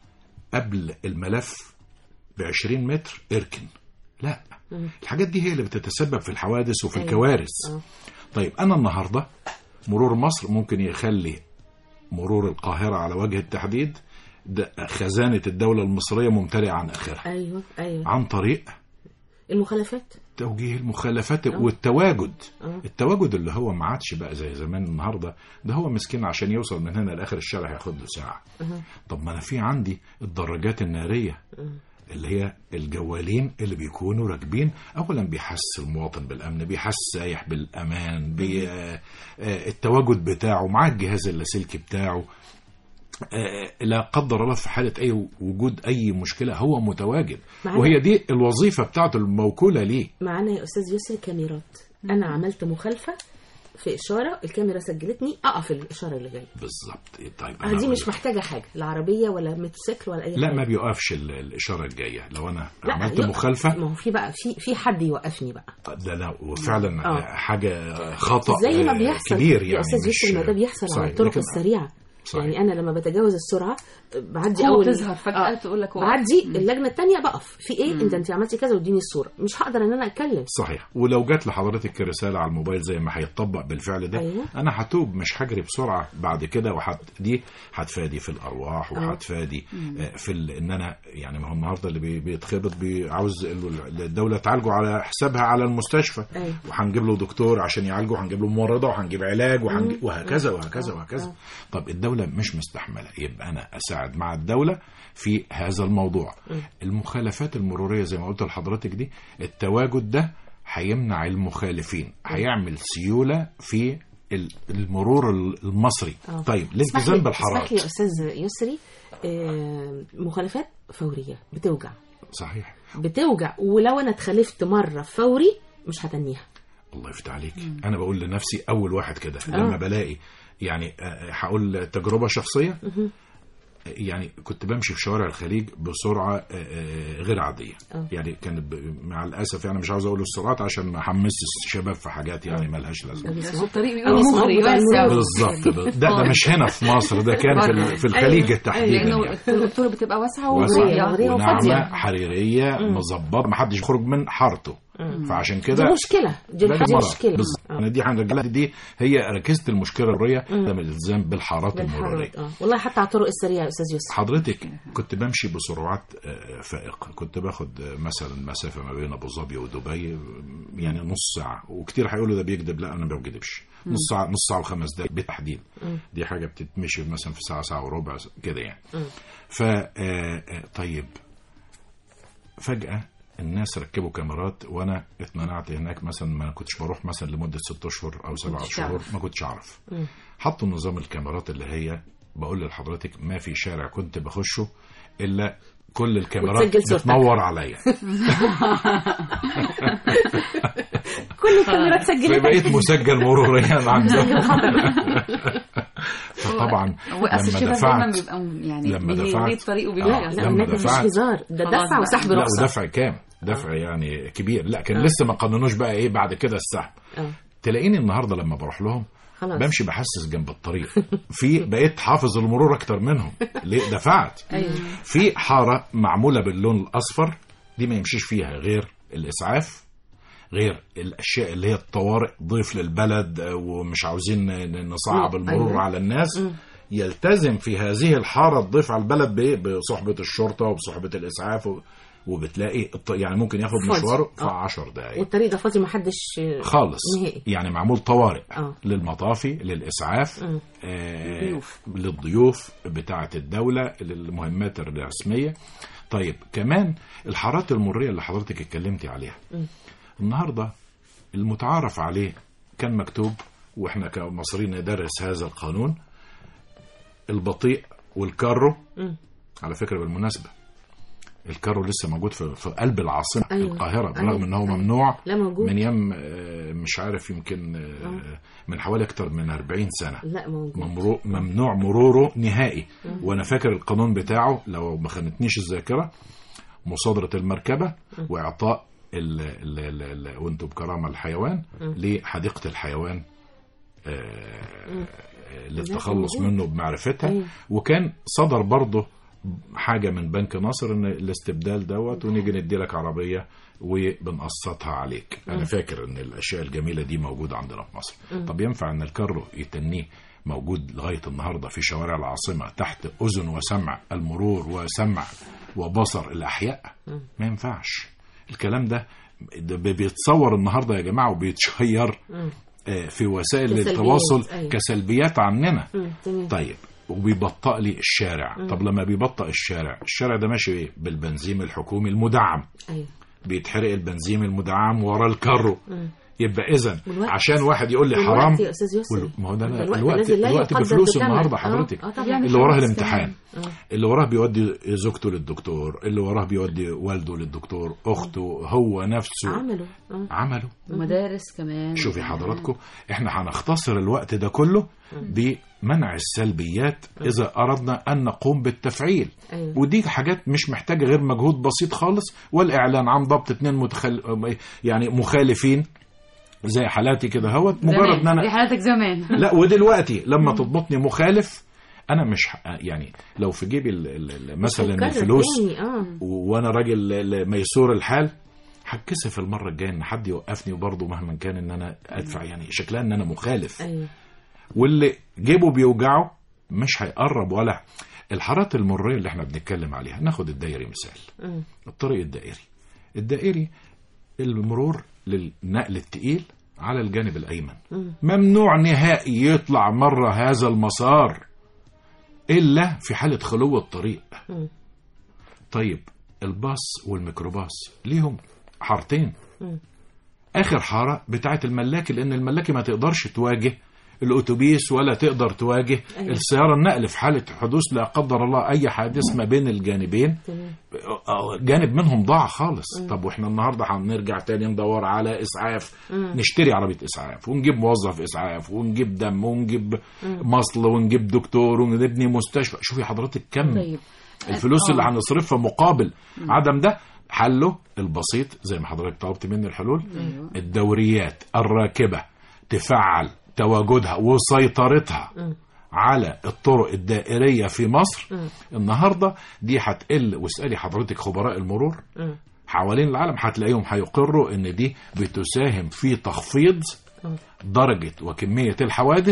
قبل الملف ب 20 متر اركن لا الحاجات دي هي اللي بتتسبب في الحوادث وفي
أيوة.
الكوارث
آه.
طيب انا النهارده مرور مصر ممكن يخلي مرور القاهره على وجه التحديد ده خزانه الدوله المصريه ممتلئه عن اخرها
ايوه ايوه
عن طريق
المخالفات
توجيه المخالفات والتواجد
آه.
التواجد اللي هو ما عادش بقى زي زمان النهارده ده هو مسكين عشان يوصل من هنا لاخر الشارع هياخد له ساعه
أها.
طب ما انا في عندي الدراجات الناريه اللي هي الجوالين اللي بيكونوا راكبين اولا بيحس المواطن بالامن بيحس سايح بالامان بي آه، آه، التواجد بتاعه مع الجهاز اللاسلكي بتاعه آه، لا قدر الله في حاله اي وجود اي مشكله هو متواجد
معانا.
وهي دي الوظيفه بتاعته الموكوله ليه
معانا يا استاذ يسري كاميرات انا عملت مخالفه في اشاره الكاميرا سجلتني اقف الاشاره اللي جايه
بالظبط طيب
آه،
أنا
دي
أقول
مش
لك.
محتاجه حاجه لا عربيه ولا موتوسيكل ولا اي
لا
حاجه
ما بيوقفش ال- الاشاره الجايه لو انا
لا،
عملت
يقف.
مخالفه
ما هو في بقى في في حد يوقفني بقى
ده لا وفعلا
آه.
حاجه خطا
زي ما
آه،
بيحصل
كبير يعني
يا استاذ
مش-
يوسف ما ده بيحصل على
صحيح.
الطرق
لكن-
السريعه
صحيح.
يعني انا لما بتجاوز السرعه بعدي
هو
اول
تظهر فجأة تقول لك وقف.
بعدي اللجنه الثانيه بقف في ايه انت انت عملتي كذا واديني الصوره مش هقدر ان انا اتكلم
صحيح ولو جات لحضرتك رساله على الموبايل زي ما هيتطبق بالفعل ده
أيوة.
انا هتوب مش هجري بسرعه بعد كده وحت دي هتفادي في الارواح
آه.
وهتفادي آه، في ال... ان انا يعني ما هو النهارده اللي بي- بيتخبط بي- عاوز ال- الدوله تعالجه على حسابها على المستشفى
أيوة.
وهنجيب له دكتور عشان يعالجه وهنجيب له ممرضه وهنجيب علاج وهنجيب وهكذا وهكذا وهكذا طب الدوله مش مستحمله يبقى انا اساعد مع الدوله في هذا الموضوع المخالفات المروريه زي ما قلت لحضرتك دي التواجد ده هيمنع المخالفين هيعمل سيوله في ال- المرور المصري
آه.
طيب
اسمح
الالتزام
لي-
بالحارات
اسمح لي يا استاذ يسري آه، مخالفات فوريه بتوجع
صحيح
بتوجع ولو انا اتخالفت مره فوري مش هتنيها
الله يفتح عليك انا بقول لنفسي اول واحد كده لما بلاقي يعني آه، هقول تجربه شخصيه يعني كنت بمشي في شوارع الخليج بسرعه آه، آه، غير عاديه
آه.
يعني كان ب- مع الاسف يعني مش عاوز اقول السرعات عشان ما احمسش الشباب في حاجات يعني ملهاش لازمه
بس الطريق
أنا
بيقولوا
اسمه
مغري
بتاع
واسع
المرور.
بالظبط ده, ده مش هنا في مصر ده كان في, ال- في الخليج
أيوة.
تحديدا
لانه
يعني.
الطرق بتبقى واسعه
واسعة
ومغريه
مغرية
وناعمة
وفاضية.
حريرية مظبطة ما حدش يخرج من حارته فعشان
دي
كده
مشكله دي,
ده
دي
مرض.
مشكله
بالظبط.
آه.
أنا دي هنرجع دي هي ركيزه المشكله الريه ده من الالتزام بالحارات المروريه
بالحارات اه والله حتى على الطرق السريعه يا استاذ يوسف
حضرتك كنت بمشي بسرعات آه، فائقه كنت باخد آه، مثلا مسافه ما بين ابو ظبي ودبي آه، يعني نص ساعه وكتير هيقولوا ده بيكذب لا انا ما بكذبش نص ساعه نص ساعه وخمس دقائق بالتحديد دي حاجه بتتمشي مثلا في ساعه ساعه وربع كده يعني ف آه، آه، طيب فجاه الناس ركبوا كاميرات وانا اتمنعت هناك مثلا ما كنتش بروح مثلا لمده ست اشهر او سبعة
كنتش
شهور
تعرف.
ما كنتش اعرف حطوا نظام الكاميرات اللي هي بقول لحضرتك ما في شارع كنت بخشه الا كل الكاميرات
وتسجل صورتك.
بتنور عليا
كل الكاميرات سجلت
فبقيت مسجل مروريا عندهم فطبعا
واصل
لما
الشباب دايما
دفعت
بيبقى يعني
لما
بيلي-
دفعت-
ليه طريق
آه،
وبيلاقي
لا
لما
والنبي مش
دفعت-
هزار ده
خلاص
دفع
بقى.
وسحب
لا
رخصه
ودفع كام دفع يعني كبير لا كان لسه ما قانونوش بقى ايه بعد كده السحب
اه
تلاقيني النهارده لما بروح لهم
خلاص
بمشي بحسس جنب الطريق في بقيت حافظ المرور اكتر منهم ليه دفعت
ايوه
في حاره معموله باللون الاصفر دي ما يمشيش فيها غير الاسعاف غير الاشياء اللي هي الطوارئ ضيف للبلد آه، ومش عاوزين ن- نصعب
مم،
المرور
أيوة.
على الناس يلتزم في هذه الحاره الضيف على البلد بايه بصحبه الشرطه وبصحبه الاسعاف و- وبالتلاقي الط- يعني ممكن ياخد
فاضي.
مشواره في
آه.
10 دقائق
والطريق ده فاضي ما حدش
خالص
نهائي.
يعني معمول طوارئ
آه.
للمطافي للإسعاف
مم.
آه
للضيوف.
للضيوف بتاعة الدولة للمهمات الرسمية طيب كمان الحارات المرية اللي حضرتك اتكلمتي عليها النهاردة المتعارف عليه كان مكتوب واحنا كمصريين ندرس هذا القانون البطيء والكارو
مم.
على فكرة بالمناسبة الكارو لسه موجود في, في قلب العاصمة
أيوة.
القاهرة برغم
أيوة.
ان هو
أيوة.
ممنوع
لا موجود
من يم آه، مش عارف يمكن آه، من حوالي اكتر من 40 سنه
لا موجود
ممرو- ممنوع مروره نهائي وانا فاكر القانون بتاعه لو ما خانتنيش الذاكره مصادره المركبه واعطاء ال ال ال ال وانتم بكرامه الحيوان لحديقه الحيوان آه، للتخلص
موجود.
منه بمعرفتها
أيوة.
وكان صدر برضه حاجه من بنك ناصر ان الاستبدال دوت ونيجي ندي لك عربيه وبنقسطها عليك انا فاكر ان الاشياء الجميله دي موجوده عندنا في مصر طب ينفع ان الكارو يتنيه موجود لغايه النهارده في شوارع العاصمه تحت اذن وسمع المرور وسمع وبصر الاحياء ما ينفعش الكلام ده ده بيتصور النهارده يا جماعه وبيتشير آه، في وسائل
كسلبيات،
التواصل
أيوة.
كسلبيات عننا
مم. تمام
طيب وبيبطئ لي الشارع طب لما بيبطئ الشارع الشارع ده ماشي ايه بالبنزين الحكومي المدعم
ايوه
بيتحرق البنزين المدعم ورا الكارو يبقى اذا
والوقت.
عشان واحد يقول لي
والوقت
حرام
يا استاذ يوسف
وال- ما هو ده أنا
الوقت
الوقت
الذي لا
الوقت
يقدر
بفلوس
بثمن.
النهارده
آه،
حضرتك
آه طبعا
يعني
اللي وراه
خلاص
الامتحان
آه.
اللي وراه بيودي زوجته للدكتور اللي وراه بيودي والده للدكتور اخته هو نفسه
عملوا آه.
عمله
ومدارس كمان
شوفي حضراتكم احنا هنختصر الوقت ده كله بمنع السلبيات اذا اردنا ان نقوم بالتفعيل
أيوة.
ودي حاجات مش محتاجه غير مجهود بسيط خالص والاعلان عن ضبط اتنين متخل... يعني مخالفين زي حالاتي كده هوت مجرد ان
زمان. دي
انا
حالتك زمان
لا ودلوقتي لما تضبطني مخالف انا مش ح- يعني لو في جيبي ال- ال- ال- مثلا
هتكرر
الفلوس
تاني، اه
و- وانا راجل ل- ل- ميسور الحال هتكسف المره الجايه ان حد يوقفني وبرضه مهما كان ان انا ادفع يعني شكلها ان انا مخالف
ايوه
واللي جيبه بيوجعه مش هيقرب ولا الحارات المريه اللي احنا بنتكلم عليها ناخد الدائري مثال
مم.
الطريق الدائري الدائري المرور للنقل التقيل على الجانب الايمن
مم.
ممنوع نهائي يطلع مره هذا المسار الا في حاله خلو الطريق
مم.
طيب الباص والميكروباص ليهم حارتين
مم.
اخر حاره بتاعه الملاكي لان الملاكي ما تقدرش تواجه الاتوبيس ولا تقدر تواجه
أيوة.
السياره النقل في حاله حدوث لا قدر الله اي حادث ما بين الجانبين
تمام
آه، جانب منهم ضاع خالص طب واحنا النهارده هنرجع تاني ندور على اسعاف نشتري عربيه اسعاف ونجيب موظف اسعاف ونجيب دم ونجيب مصل ونجيب دكتور ونبني مستشفى شوفي حضرتك كم
طيب
الفلوس
آه.
اللي هنصرفها مقابل عدم ده حله البسيط زي ما حضرتك طلبت مني الحلول
أيوة.
الدوريات الراكبة تفعل تواجدها وسيطرتها على الطرق الدائرية في مصر النهاردة دي هتقل واسألي حضرتك خبراء المرور
مم.
حوالين العالم هتلاقيهم هيقروا ان دي بتساهم في تخفيض
مم.
درجة وكمية الحوادث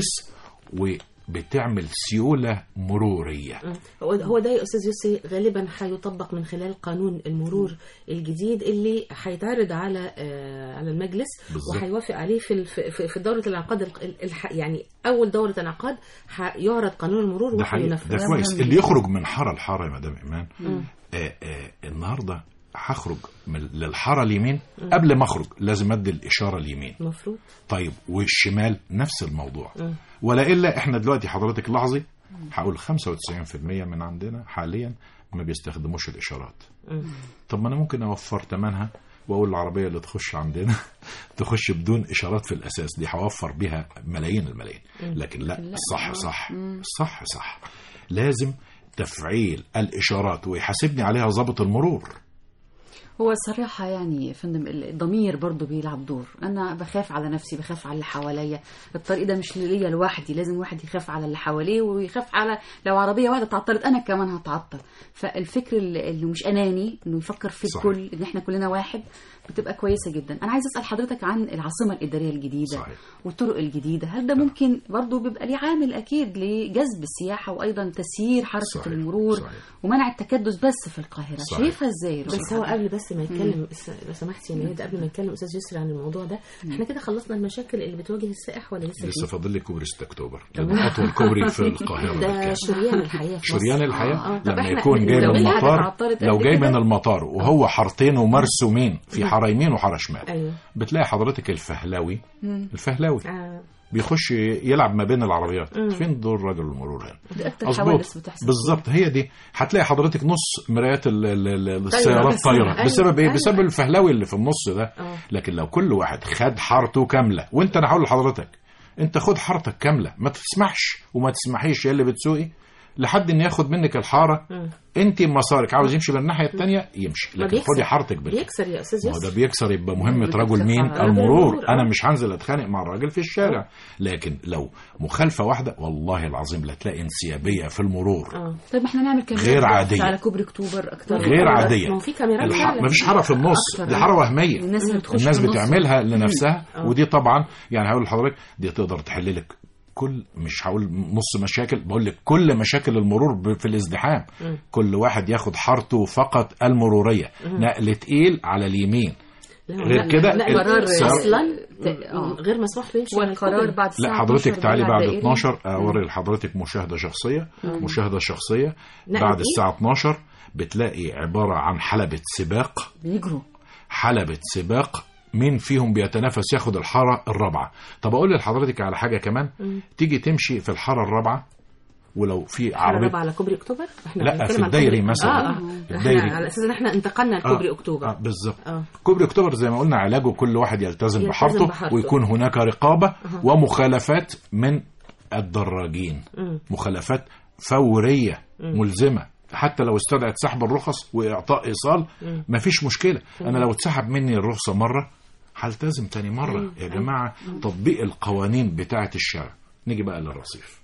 وبتعمل سيولة مرورية
مم. هو هو ده يا استاذ يوسف غالبا هيطبق من خلال قانون المرور الجديد اللي هيتعرض على آه، على المجلس
بالظبط.
وهيوافق عليه في الف- في في دوره الانعقاد ال- الح- يعني اول دوره انعقاد هيعرض قانون المرور
ده حقيقي
وهينفذ
ده كويس اللي يخرج من حاره لحاره يا مدام ايمان آه آه النهارده هخرج من للحاره اليمين قبل ما اخرج لازم ادي الاشاره اليمين
المفروض
طيب والشمال نفس الموضوع ولا الا احنا دلوقتي حضرتك لاحظي هقول 95% من عندنا حاليا ما بيستخدموش الاشارات طب ما انا ممكن اوفر ثمنها واقول العربيه اللي تخش عندنا تخش بدون اشارات في الاساس دي هوفر بيها ملايين الملايين لكن لا الصح صح الصح صح لازم تفعيل الاشارات ويحاسبني عليها ضابط المرور
هو الصراحة يعني يا فندم الضمير برضو بيلعب دور أنا بخاف على نفسي بخاف على اللي حواليا الطريق ده مش ليا لوحدي لازم واحد يخاف على اللي حواليه ويخاف على لو عربية واحدة اتعطلت أنا كمان هتعطل فالفكر اللي اللي مش أناني إنه يفكر في
صحيح.
الكل إن إحنا كلنا واحد بتبقى كويسة جدا أنا عايزة أسأل حضرتك عن العاصمة الإدارية الجديدة
صحيح.
والطرق الجديدة هل ده ممكن برضو بيبقى ليه عامل أكيد لجذب السياحة وأيضا تسيير حركة
صحيح.
المرور
صحيح.
ومنع التكدس بس في القاهرة
صحيح.
شايفها إزاي
بس هو قبل بس ما يتكلم س- لو سمحتي يا ميادة قبل ما يتكلم استاذ يسري عن الموضوع ده احنا كده خلصنا المشاكل اللي بتواجه السائح ولا لسه
لسه
في
فاضل لي كوبري 6 اكتوبر لانه اطول كوبري في القاهره
ده
بالكامل.
شريان الحياه في مصر.
شريان
آه،
الحياه
آه. طب
لما
إحنا
يكون جاي
لو
من
هي
المطار
اتعطلت
لو
قد
جاي
كده؟
من المطار وهو حارتين ومرسومين في حاره يمين وحاره شمال
ايوه
بتلاقي حضرتك الفهلاوي الفهلاوي
آه.
بيخش يلعب ما بين العربيات فين دور رجل المرور هنا
دي أكتر
مظبوط
حوادث بتحصل
بالظبط هي دي هتلاقي حضرتك نص مرايات ال- ال- ال- السيارات
بس-
طايره
أيوة،
بسبب ايه
أيوة.
بسبب الفهلاوي اللي في النص ده
آه.
لكن لو كل واحد خد حارته كامله وانت انا هقول لحضرتك انت خد حارتك كامله ما تسمحش وما تسمحيش يا اللي بتسوقي لحد ان ياخد منك الحاره انت مسارك عاوز يمشي بالناحيه الثانيه يمشي
ما
لكن
بيكسر.
خدي حارتك بالكامل
بيكسر يا استاذ
ما هو ده
يسري
بيكسر يبقى مهمة
بتكسر
رجل مين
على
المرور
المرور، آه.
أنا مش هنزل أتخانق مع الراجل في الشارع لكن لو مخالفة واحدة والله العظيم لا تلاقي انسيابية في المرور
اه
طيب ما احنا نعمل كاميرات
غير
بقى
عادية.
على كوبري اكتوبر اكتر
غير
ما هو-
عادية
ما هو في كاميرات
الح...
فعلا.
مفيش حارة في النص
أكتر.
دي حارة وهمية
الناس اللي بتخش
الناس
في النص.
بتعملها لنفسها ودي طبعا يعني هقول لحضرتك دي تقدر تحل لك كل مش هقول نص مشاكل بقول لك كل مشاكل المرور ب- في الازدحام كل واحد ياخد حارته فقط المروريه نقل تقيل على اليمين
لا،
غير
لا،
كده
لا،
القرار
القرار اصلا
آه.
غير مسموح له يمشي على
والقرار
الكوبري.
بعد الساعة
لا حضرتك
12
تعالي
ده
بعد
دائري.
12 اوري لحضرتك مشاهده شخصيه مشاهده شخصيه
نقل
بعد
إيه؟
الساعه 12 بتلاقي عباره عن حلبة سباق
بيجروا
حلبة سباق مين فيهم بيتنافس ياخد الحاره الرابعه طب اقول لحضرتك على حاجه كمان تيجي تمشي في الحاره الرابعه ولو في
عربي
عربيه
على كوبري اكتوبر احنا
لا،
بنتكلم
في
عن
الدايري
كوبري-
مثلا.
اه اه
الدايري.
احنا على اساس ان احنا انتقلنا لكوبري اكتوبر
آه بالظبط
اه
كوبري اكتوبر زي ما قلنا علاجه كل واحد يلتزم,
يلتزم
بحارته,
بحارته.
ويكون هناك رقابه ومخالفات من الدراجين
مم.
مخالفات فوريه ملزمه حتى لو استدعت سحب الرخص واعطاء ايصال مفيش مشكله انا لو اتسحب مني الرخصه مره هلتزم تاني مره يا جماعه تطبيق القوانين بتاعه الشارع نيجي بقى للرصيف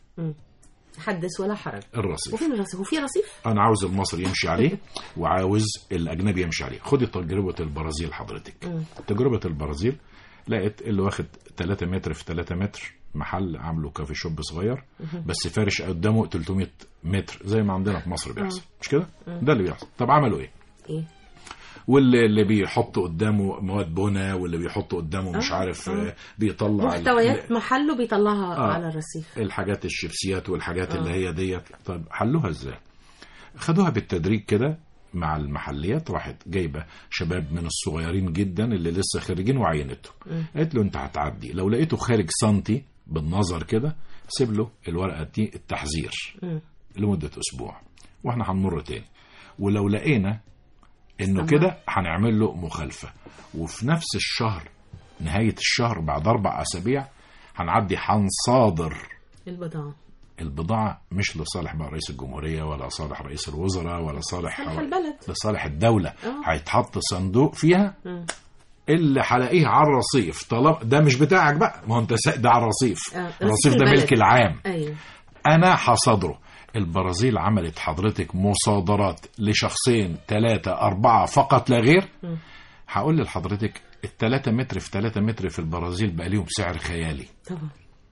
حدث ولا حرج
الرصيف
وفين الرصيف وفي رصيف
انا عاوز المصري يمشي عليه وعاوز الاجنبي يمشي عليه خدي تجربه البرازيل حضرتك تجربه البرازيل لقيت اللي واخد 3 متر في 3 متر محل عامله كافي شوب صغير بس فارش قدامه 300 متر زي ما عندنا في مصر بيحصل مش كده ده اللي بيحصل طب عملوا ايه
ايه
واللي اللي بيحط قدامه مواد بنا واللي بيحط قدامه مش
آه،
عارف
آه.
آه، بيطلع ال-
محتويات محله بيطلعها
آه.
على الرصيف
الحاجات الشيبسيات والحاجات
آه.
اللي هي ديت طب حلوها ازاي خدوها بالتدريج كده مع المحليات راحت جايبه شباب من الصغيرين جدا اللي لسه خارجين وعينته قالت له انت هتعدي لو لقيته خارج سنتي بالنظر كده سيب له الورقه دي التحذير
مم.
لمده اسبوع واحنا هنمر تاني ولو لقينا انه
استمر.
كده هنعمل له مخالفه وفي نفس الشهر نهايه الشهر بعد اربع اسابيع هنعدي هنصادر
البضاعة
البضاعة مش لصالح بقى رئيس الجمهورية ولا صالح رئيس الوزراء ولا صالح
صالح البلد.
لصالح الدولة
آه.
هيتحط صندوق فيها
مم.
اللي هلاقيه على الرصيف طالما ده مش بتاعك بقى ما هو انت سا- ده على الرصيف
آه، رصيف
الرصيف ده
البلد.
ملك العام
ايوه
انا هصادره البرازيل عملت حضرتك مصادرات لشخصين ثلاثة أربعة فقط لا غير
مم.
هقول لحضرتك الثلاثة متر في ثلاثة متر في البرازيل بقى ليهم سعر خيالي
طبعا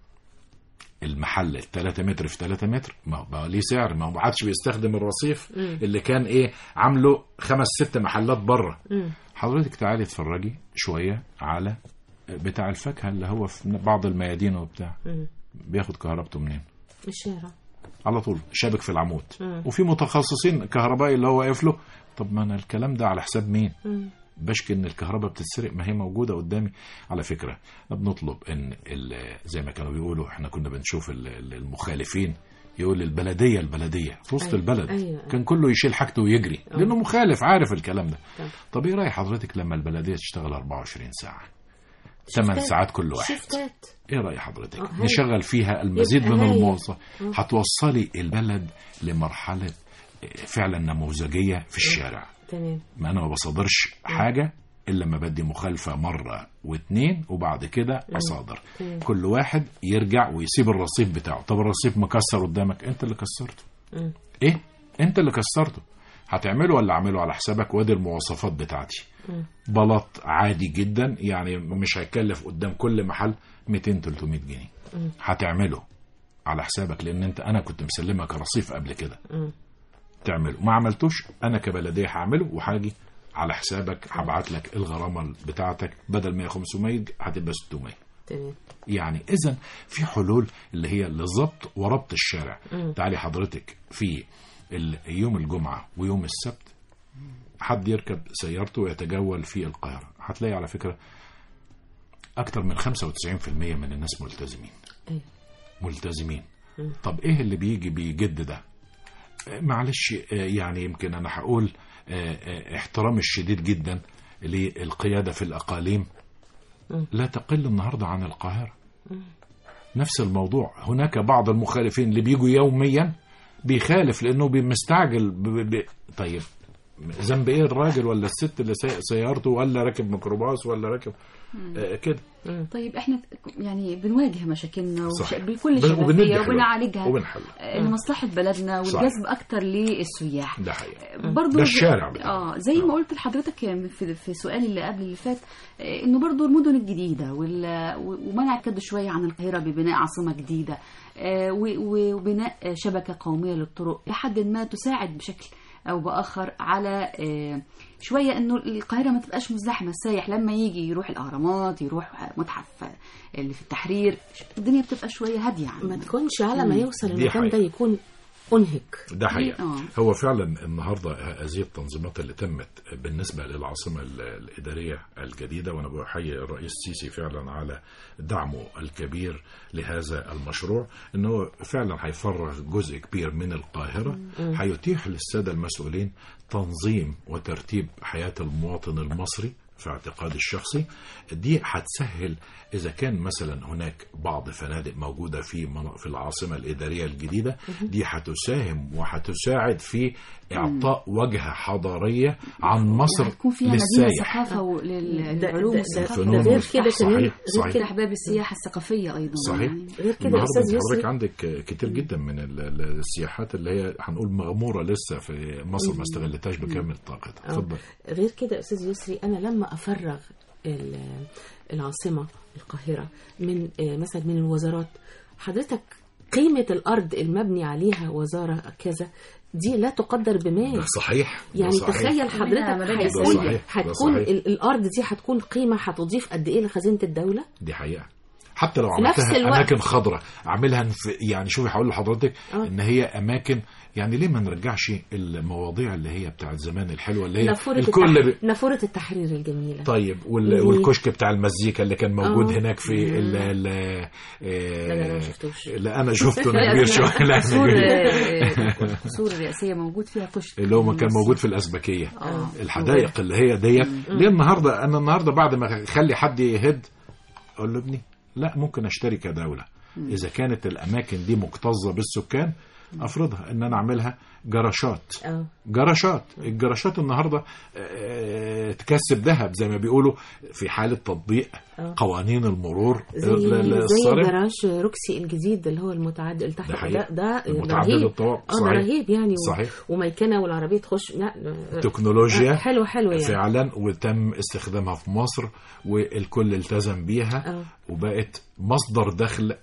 المحل ال 3 متر في 3 متر ما هو بقى ليه سعر ما هو ما عادش بيستخدم الرصيف
مم.
اللي كان ايه عامله خمس ست محلات بره
مم.
حضرتك تعالي اتفرجي شويه على بتاع الفاكهه اللي هو في بعض الميادين وبتاع
مم.
بياخد كهربته منين
الشارع
على طول شابك في العمود
مم.
وفي متخصصين كهربائي اللي هو واقف له طب ما انا الكلام ده على حساب مين
مم.
بشكي ان الكهرباء بتتسرق ما هي موجوده قدامي على فكره احنا بنطلب ان ال- زي ما كانوا بيقولوا احنا كنا بنشوف ال- ال- المخالفين يقول البلديه البلديه في وسط
أيوة،
البلد
أيوة.
كان كله يشيل حاجته ويجري لانه مخالف عارف الكلام ده
طب.
طب ايه راي حضرتك لما البلديه تشتغل 24 ساعه 8
شفتات.
ساعات كل واحد
شفتات
ايه راي حضرتك
آه، هاي.
نشغل فيها المزيد
يبقى
من
هاي.
الموظف هتوصلي البلد لمرحله فعلا نموذجيه في الشارع
تمام
ما انا ما بصادرش حاجه الا لما بدي مخالفه مره واتنين وبعد كده اصادر
مم.
كل واحد يرجع ويسيب الرصيف بتاعه طب الرصيف مكسر قدامك انت اللي كسرته
مم.
ايه انت اللي كسرته هتعمله ولا اعمله على حسابك وادي المواصفات بتاعتي
مم.
بلاط عادي جدا يعني مش هيكلف قدام كل محل 200 300 جنيه
مم.
هتعمله على حسابك لان انت انا كنت مسلمك رصيف قبل كده
مم.
تعمله ما عملتوش انا كبلديه هعمله وهاجي على حسابك هبعت لك الغرامه بتاعتك بدل 100 500 هتبقى 600
تمام
يعني اذا في حلول اللي هي لضبط وربط الشارع
مم.
تعالي حضرتك في ال- يوم الجمعه ويوم السبت حد يركب سيارته ويتجول في القاهره هتلاقي على فكره اكتر من 95% من الناس ملتزمين
ايوه
ملتزمين طب ايه اللي بيجي بيجد ده آه، معلش آه، يعني يمكن انا هقول آه، آه، احترامي الشديد جدا للقيادة في الأقاليم
مم.
لا تقل النهاردة عن القاهرة نفس الموضوع هناك بعض المخالفين اللي بيجوا يوميا بيخالف لأنه مستعجل ب... ب... ب... طيب ذنب ايه الراجل ولا الست اللي سايق سيارته ولا راكب ميكروباص ولا راكب آه كده
طيب احنا يعني بنواجه مشاكلنا وش-
صحيح.
بكل
بن- وبندي
شفافيه
حلول.
وبنعالجها
وبنحل
آه، لمصلحه بلدنا
صح.
والجذب اكتر للسياح
ده حقيقي
برضو
ده الشارع بتاعنا.
اه زي ما قلت لحضرتك في, في سؤالي اللي قبل اللي فات آه، انه برضو المدن الجديده وال- ومنع كده شويه عن القاهره ببناء عاصمه جديده آه، و- و- وبناء آه، شبكه قوميه للطرق لحد ما تساعد بشكل او باخر على آه، شويه انه القاهره ما تبقاش مزدحمه السايح لما يجي يروح الاهرامات يروح متحف اللي في التحرير الدنيا بتبقى شويه هاديه
ما
عنه
تكونش على ما يوصل
دي
المكان ده
حقيقة.
يكون انهك
ده حقيقة
آه.
هو فعلا النهاردة هذه التنظيمات اللي تمت بالنسبة للعاصمة ال- الإدارية الجديدة وأنا بحيي الرئيس السيسي فعلا على دعمه الكبير لهذا المشروع أنه فعلا هيفرغ جزء كبير من القاهرة هيتيح للسادة المسؤولين تنظيم وترتيب حياة المواطن المصري في اعتقادي الشخصي دي هتسهل اذا كان مثلا هناك بعض فنادق موجوده في مناطق في العاصمه الاداريه الجديده دي هتساهم وهتساعد في اعطاء وجهه حضاريه عن مصر
هتكون فيها مدينه
للسايح
ثقافه
ده-
وللعلوم
ده- ده
والثقافه
الفنون
ده غير
والفن.
كده كمان
صحيح،
غير
صحيح.
كده
تفتح باب السياحه الثقافيه ايضا
صحيح.
يعني.
غير كده
النهارده
استاذ
انت حضرتك
يسري
عندك كتير جدا من ال- ال- السياحات اللي هي هنقول مغموره لسه في مصر ما استغلتهاش بكامل طاقتها
آه.
اتفضل
غير كده استاذ يسري انا لما افرغ ال- العاصمه القاهره من آه، مثلا من الوزارات حضرتك قيمه الارض المبني عليها وزاره كذا دي لا تقدر
ده
بمال
صحيح ده
يعني
صحيح.
تخيل
منها
حضرتك
مباني
هتكون
أساسية.
ده
هتكون
صحيح.
ال- الارض دي هتكون قيمه هتضيف قد ايه لخزينه الدوله
دي حقيقة حتى لو
في نفس
عملتها
الوقت-
اماكن خضراء اعملها في يعني شوفي هقول لحضرتك
آه.
ان هي اماكن يعني ليه ما نرجعش المواضيع اللي هي بتاعت زمان الحلوه اللي هي
نافوره
الكل
التح...
ب...
نافوره التحرير الجميله
طيب وال...
اللي-
والكشك بتاع المزيكا اللي كان موجود
آه.
هناك في ال... ال...
لا، لا، ما
آه،
شفتوش.
لا انا شفته انا كبير شويه لا،
القصور
أنا كبير.
القصور الرئاسيه موجود فيها كشك
اللي هو كان موجود في الازبكيه
آه.
الحدائق اللي هي ديت ليه النهارده انا النهارده بعد ما اخلي حد يهد اقول له ابني لا ممكن اشتري كدوله اذا كانت الاماكن دي مكتظه بالسكان افرضها ان انا اعملها جراشات
اه
جراشات الجراشات النهارده آه، تكسب ذهب زي ما بيقولوا في حاله تطبيق
آه.
قوانين المرور
زي
ال- ال-
زي
الصارم
جراج روكسي الجديد اللي هو المتعدد اللي تحت
ده حقيقي.
ده ده
المتعدد
رهيب
الطوابق
اه ده
صحيح
رهيب يعني و-
صحيح.
وميكنه والعربيه تخش لا آه،
تكنولوجيا
آه، حلو حلو يعني
فعلا وتم استخدامها في مصر والكل التزم بيها
اه
وبقت مصدر دخل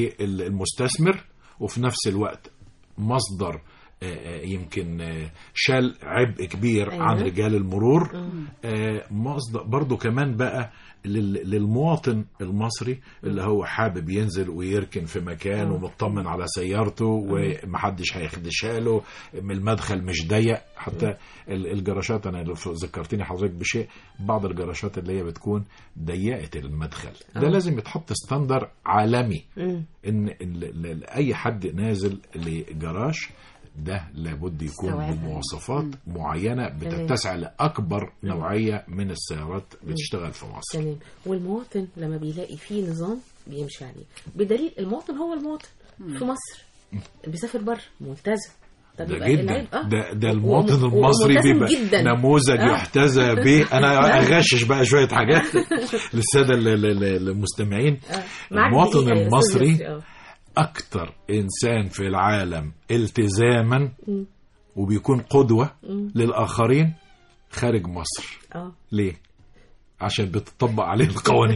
للمستثمر وفي نفس الوقت مصدر آه، آه، يمكن آه، شال عبء كبير
أيوة.
عن رجال المرور آه، مصدر برضو كمان بقى لل- للمواطن المصري اللي هو حابب ينزل ويركن في مكان
آه.
ومطمن على سيارته ومحدش هيخدشها له من المدخل مش ضيق حتى ال- الجراشات انا لو ذكرتني حضرتك بشيء بعض الجراشات اللي هي بتكون ضيقه المدخل ده
آه.
لازم يتحط ستاندر عالمي
مم.
ان ال- ال- اي حد نازل لجراج ده لابد يكون
استوعبها.
بمواصفات معينه بتتسع لاكبر نوعيه من السيارات بتشتغل في مصر
تمام والمواطن لما بيلاقي فيه نظام بيمشي عليه بدليل المواطن هو المواطن في مصر بيسافر بره ملتزم طب
ده
يبقى
جدا
العيب- آه.
ده ده
و-
المواطن
و-
المصري
وملتزم
بيبقى
جدا.
نموذج
آه.
يحتذى به انا اغشش بقى شويه حاجات للساده ال- ال- ال- المستمعين
آه. معاك
المواطن
دقيقة يا أستاذ
المصري
يسري، آه.
اكتر انسان في العالم التزاما
مم.
وبيكون قدوه
مم.
للاخرين خارج مصر
اه
ليه عشان بتطبق عليه القوانين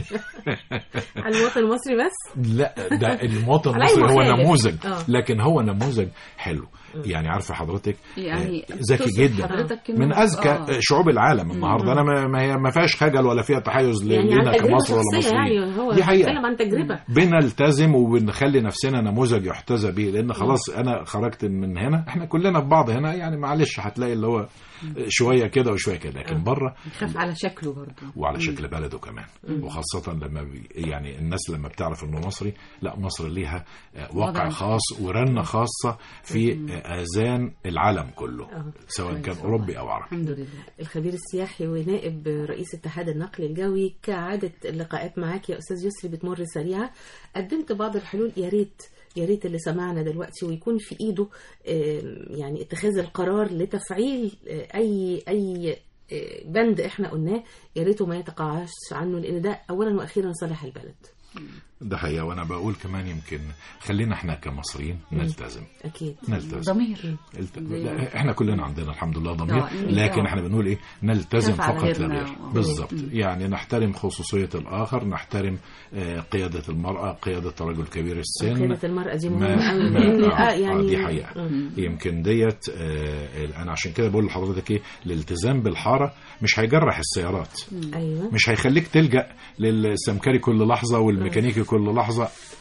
على المواطن المصري بس
لا ده المواطن
على أي
المصري هو
مخالف.
نموذج
آه.
لكن هو نموذج حلو يعني عارفه حضرتك
يعني
آه، ذكي
تقصد
جدا
حضرتك إنه-
من اذكى
آه.
شعوب العالم النهارده انا ما- ما هي ما فيهاش خجل ولا فيها تحيز ل-
يعني عن
لينا
تجربه
كمصر ولا
شخصيه
مصريين
يعني هو
دي حقيقه
بيتكلم عن تجربه
بنلتزم وبنخلي نفسنا نموذج يحتذى به لان خلاص انا خرجت من هنا احنا كلنا في بعض هنا يعني معلش هتلاقي اللي هو شويه كده وشويه كده لكن بره
يخاف على شكله برضه
وعلى شكل بلده كمان وخاصة لما بي يعني الناس لما بتعرف انه مصري لا مصر ليها آه، واقع
وضع.
خاص ورنة خاصة في آه، آذان العالم كله
آه.
سواء كان
كويس
أوروبي أو عربي
الحمد لله
الخبير السياحي ونائب رئيس اتحاد النقل الجوي كعادة اللقاءات معاك يا أستاذ يسري بتمر سريعة قدمت بعض الحلول يا ريت يا ريت اللي سمعنا دلوقتي ويكون في ايده آم، يعني اتخاذ القرار لتفعيل آه، اي اي آه، بند احنا قلناه يا ريته ما يتقاعس عنه لان ده اولا واخيرا صالح البلد
ده حقيقة وأنا بقول كمان يمكن خلينا احنا كمصريين نلتزم
اكيد
نلتزم
ضمير
الت... لا احنا كلنا عندنا الحمد لله ضمير
آه،
لكن
آه.
احنا بنقول ايه نلتزم
خاف على
فقط لا
غيرنا.
غير
آه.
بالظبط يعني نحترم خصوصية الآخر نحترم آه، قيادة المرأة قيادة الرجل كبير السن
قيادة المرأة دي
ما
مهمة قوي
ما
لان
آه
اه
آه
يعني
دي حقيقة
مم.
يمكن ديت آه انا عشان كده بقول لحضرتك ايه الالتزام بالحاره مش هيجرح السيارات
ايوه
مش هيخليك تلجا للسمكري كل لحظه والميكانيكي كل لحظه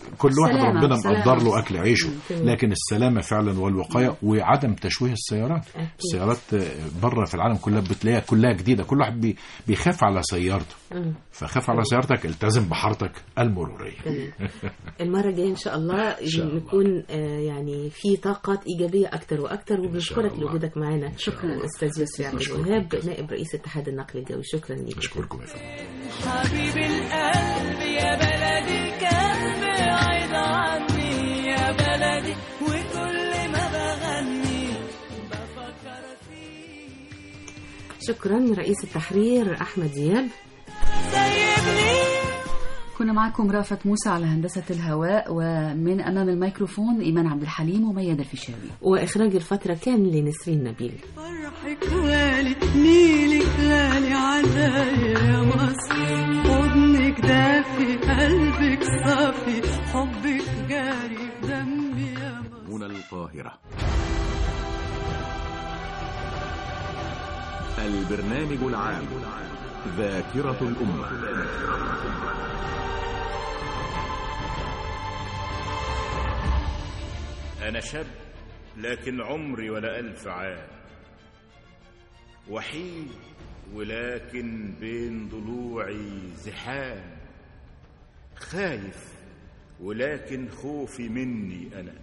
كل واحد
سلامة،
ربنا
سلامة.
مقدر له اكل عيشه
تمام.
لكن السلامه فعلا والوقايه وعدم تشويه السيارات
أكيد.
السيارات بره في العالم كلها بتلاقيها كلها جديده كل واحد بي- بيخاف على سيارته
مم.
فخاف على سيارتك التزم بحارتك المروريه
تمام. المرة الجاية إن شاء الله
شاء الله.
نكون آه، يعني في طاقات إيجابية أكتر وأكتر وبنشكرك
الله.
لوجودك معنا
شكراً.
أستاذ يسري عبد
أشكركم.
الوهاب نائب رئيس اتحاد النقل الجوي شكرا لك
اشكركم يا فندم
حبيب القلب يا بلدي كان بعيد عني يا بلدي وكل ما بغني بفكر فيك
شكرا رئيس التحرير أحمد دياب
سيبني
كنا معكم رافت موسى على هندسة الهواء ومن أمام الميكروفون إيمان عبد الحليم وميادة الفيشاوي
وإخراج الفترة كان لنسرين نبيل
فرحك غالي نيلك غالي عليا يا مصر حضنك دافي قلبك صافي حبك جاري في دمي يا مصر
هنا القاهرة البرنامج العام ذاكرة الأمة
أنا شاب لكن عمري ولا ألف عام وحيد ولكن بين ضلوعي زحام خايف ولكن خوفي مني أنا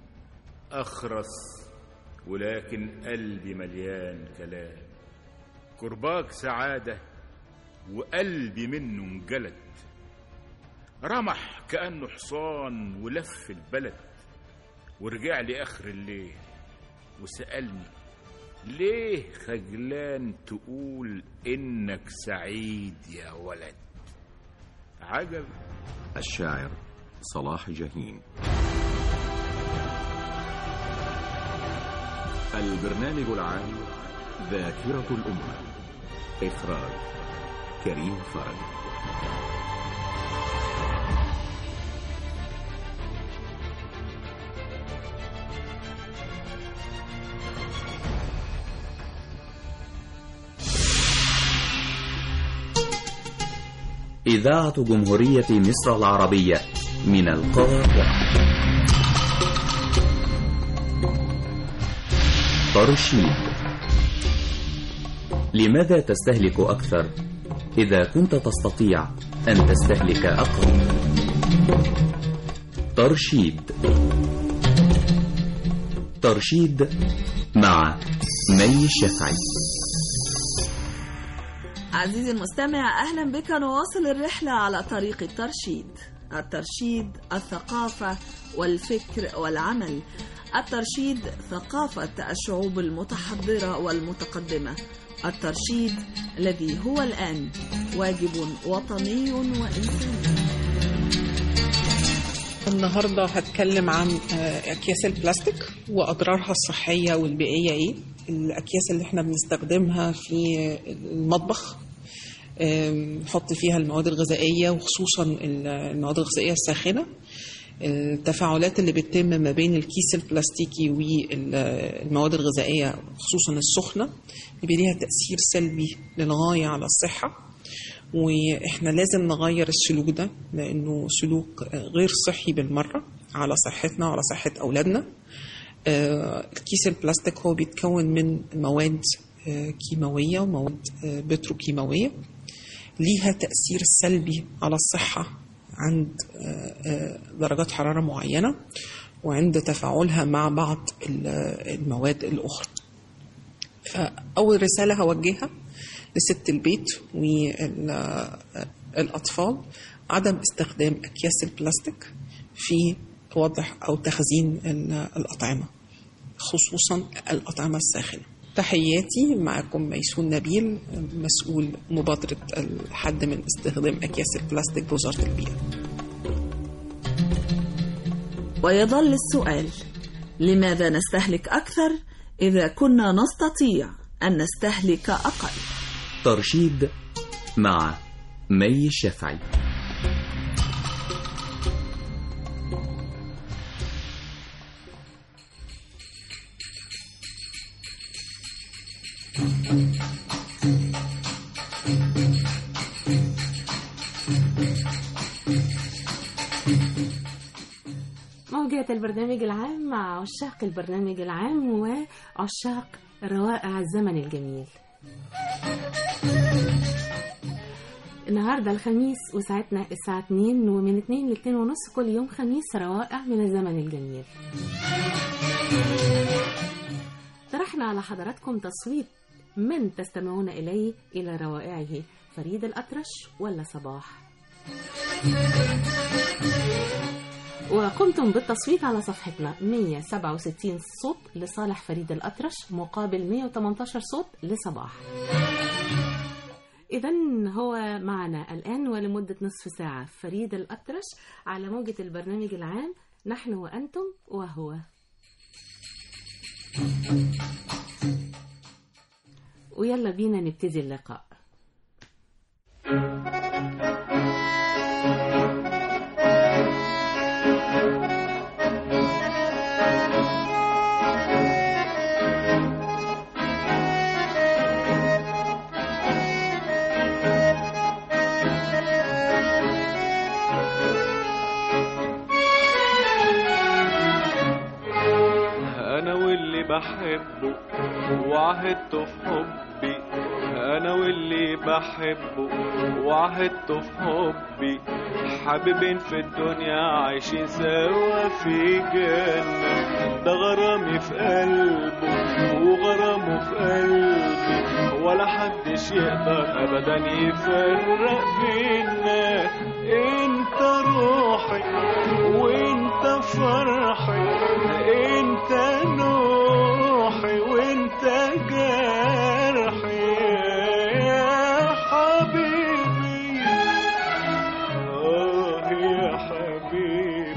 أخرس ولكن قلبي مليان كلام كرباج سعادة وقلبي منه انجلد رمح كأنه حصان ولف البلد ورجع لي آخر الليل وسألني ليه خجلان تقول إنك سعيد يا ولد عجب
الشاعر صلاح جاهين البرنامج العام ذاكرة الأمة إخراج كريم فرج
إذاعة جمهورية مصر العربية من القاهرة ترشيد لماذا تستهلك أكثر إذا كنت تستطيع أن تستهلك أقل ترشيد ترشيد مع مي الشافعي
عزيزي المستمع أهلا بك نواصل الرحلة على طريق الترشيد الترشيد الثقافة والفكر والعمل الترشيد ثقافة الشعوب المتحضرة والمتقدمة الترشيد الذي هو الآن واجب وطني وإنساني
النهارده هتكلم عن آه، اكياس البلاستيك واضرارها الصحيه والبيئيه ايه الاكياس اللي احنا بنستخدمها في المطبخ آم، نحط فيها المواد الغذائيه وخصوصا ال- المواد الغذائيه الساخنه التفاعلات اللي بتتم ما بين الكيس البلاستيكي والمواد الغذائيه خصوصا السخنه بيبقى ليها تاثير سلبي للغايه على الصحه واحنا لازم نغير السلوك ده لانه سلوك غير صحي بالمره على صحتنا وعلى صحه اولادنا آه، الكيس البلاستيك هو بيتكون من مواد آه، كيماويه ومواد آه، بتروكيماويه ليها تاثير سلبي على الصحه عند آه، آه، درجات حراره معينه وعند تفاعلها مع بعض ال- المواد الاخرى فأول رسالة هوجهها لست البيت والأطفال عدم استخدام أكياس البلاستيك في وضع أو تخزين ال- الأطعمة خصوصا الأطعمة الساخنة تحياتي معكم ميسون نبيل مسؤول مبادرة الحد من استخدام أكياس البلاستيك بوزارة البيئة
ويظل السؤال لماذا نستهلك أكثر إذا كنا نستطيع أن نستهلك أقل
ترشيد مع مي الشافعي
البرنامج العام مع عشاق البرنامج العام وعشاق روائع الزمن الجميل النهارده الخميس وساعتنا الساعة 2 ومن 2 ل 2 ونص كل يوم خميس روائع من الزمن الجميل. طرحنا على حضراتكم تصويت من تستمعون إليه إلى روائعه فريد الأطرش ولا صباح وقمتم بالتصويت على صفحتنا 167 صوت لصالح فريد الأطرش مقابل 118 صوت لصباح إذا هو معنا الآن ولمدة نصف ساعة فريد الأطرش على موجة البرنامج العام نحن وأنتم وهو ويلا بينا نبتدي اللقاء
انا واللي بحبه وعهدته في حبي انا واللي بحبه وعهدته في حبي حبيبين في الدنيا عايشين سوا في جنة ده غرامي في قلبه وغرامه في قلبي ولا حدش يقدر ابدا يفرق بينا انت روحي وانت فرحي انت نوحي وانت جرحي يا حبيبي اه يا حبيبي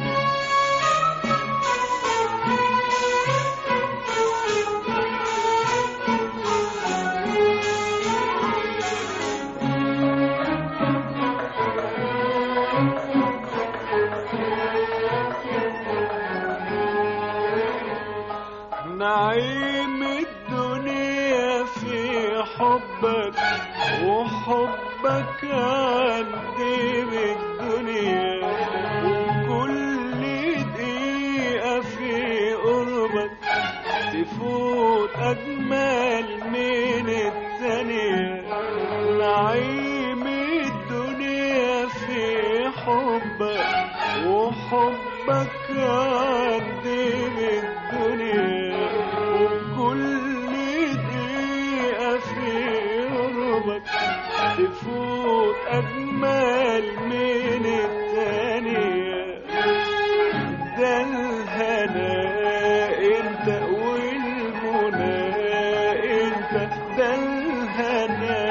نعيم الدنيا في حبك وحبك عندي بالدنيا وكل دقيقة في قربك تفوت أجمل من الثانية نعيم الدنيا في حبك وحبك عندي بالدنيا وكل دقيقة في قربك تفوت أجمل من الثانية ده الهنا انت والمنى انت ده الهنا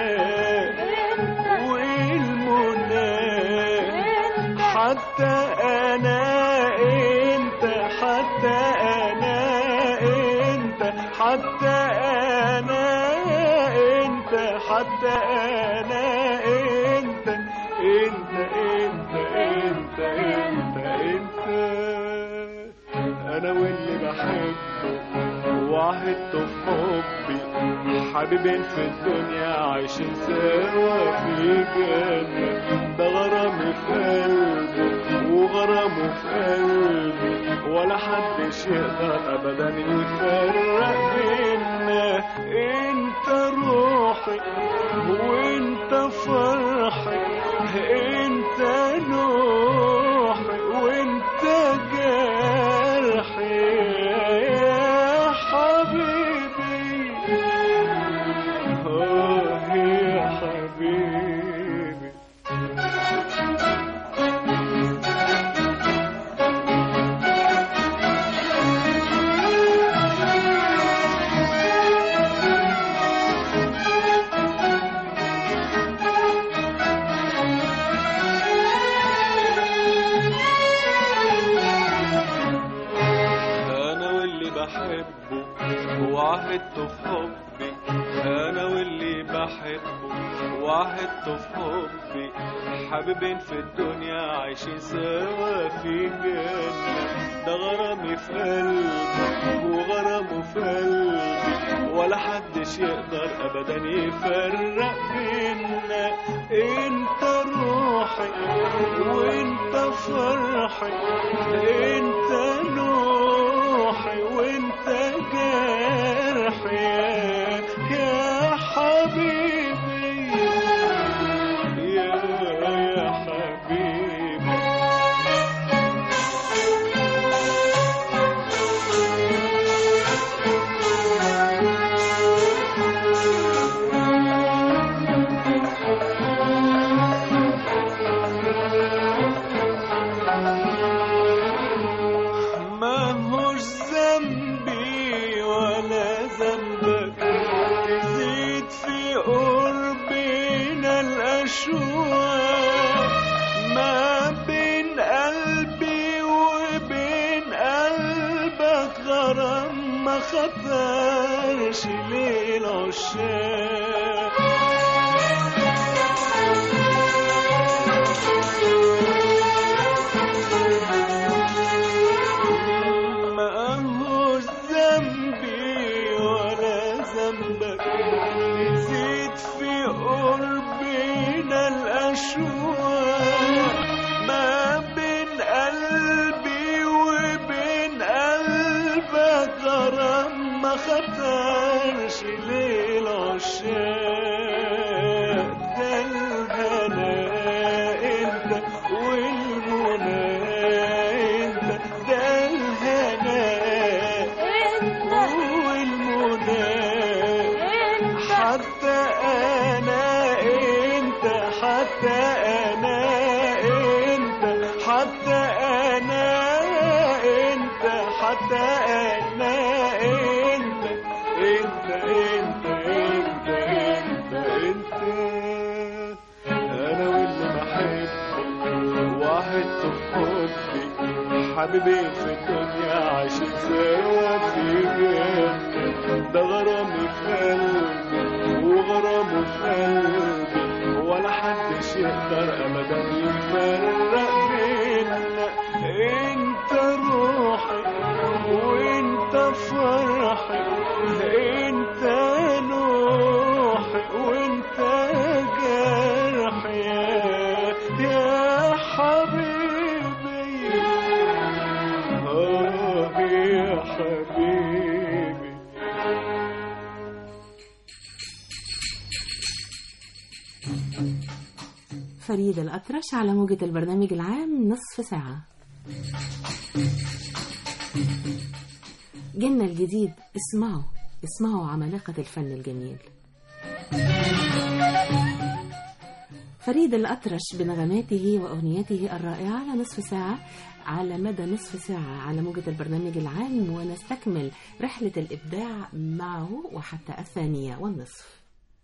والمنى حتى انا انت حتى انا انت حتى انا انت حتى انا انت انت انت انت انت انت انا واللي بحبه وعهدته في حبي حبيبين في الدنيا عايشين سوا في جنة ده غرامي في قلبه وغرامه في قلبي ولا حدش يقدر ابدا يفرق بينا انت روحي وانت فرحي انت نوحي وانت جرحي يا حبيبي اه يا حبيبي انا واللي بحبه وعهدته في حبي انا واللي بحبه وعهدته في حبي حبيبين في الدنيا عايشين سوا في جنة ده غرامي في قلبي وغرامه في قلبي ولا حدش يقدر ابدا يفرق بينا انت روحي وانت فرحي انت نوحي وانت جرحي يا- يا حبيبي يا يا حبيبي ما هوش ذنبي ولا ذنبك تزيد في قربنا الأشواق ما بين قلبي وبين قلبك غرام ما خطرش ليه العشاق ما هوش ذنبي ولا ذنبك تزيد في قربنا الأشواق ما بين قلبي وبين قلبك غرام ما خطرش ليه العشاق ده الهنا انت والمنى انت ده الهنا والمنى حتى انا انت حتى انا انت حتى انا انت حتى انا انت انت انت انت انت انت انا واللي بحبك وعدته في حبي حبيبين في الدنيا عايشين سوا في جنة ده غرامي في قلبي وغرامه في قلبي ولا حدش يقدر ابدا يفرق بينا انت روحي وانت فرحي انت نوحي وانت جرحي يا- يا حبيبي آه يا حبيبي
فريد الأطرش على موجة البرنامج العام نصف ساعة جنة الجديد اسمعوا اسمعوا عمالقة الفن الجميل فريد الأطرش بنغماته وأغنيته الرائعة على نصف ساعة على مدى نصف ساعة على موجة البرنامج العام ونستكمل رحلة الإبداع معه وحتى الثانية والنصف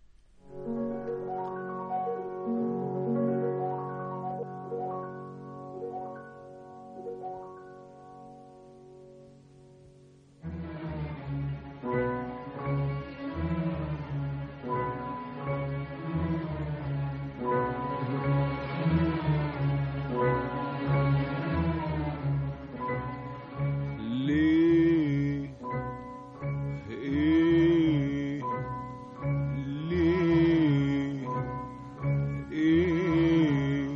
ليه ايه ليه ايه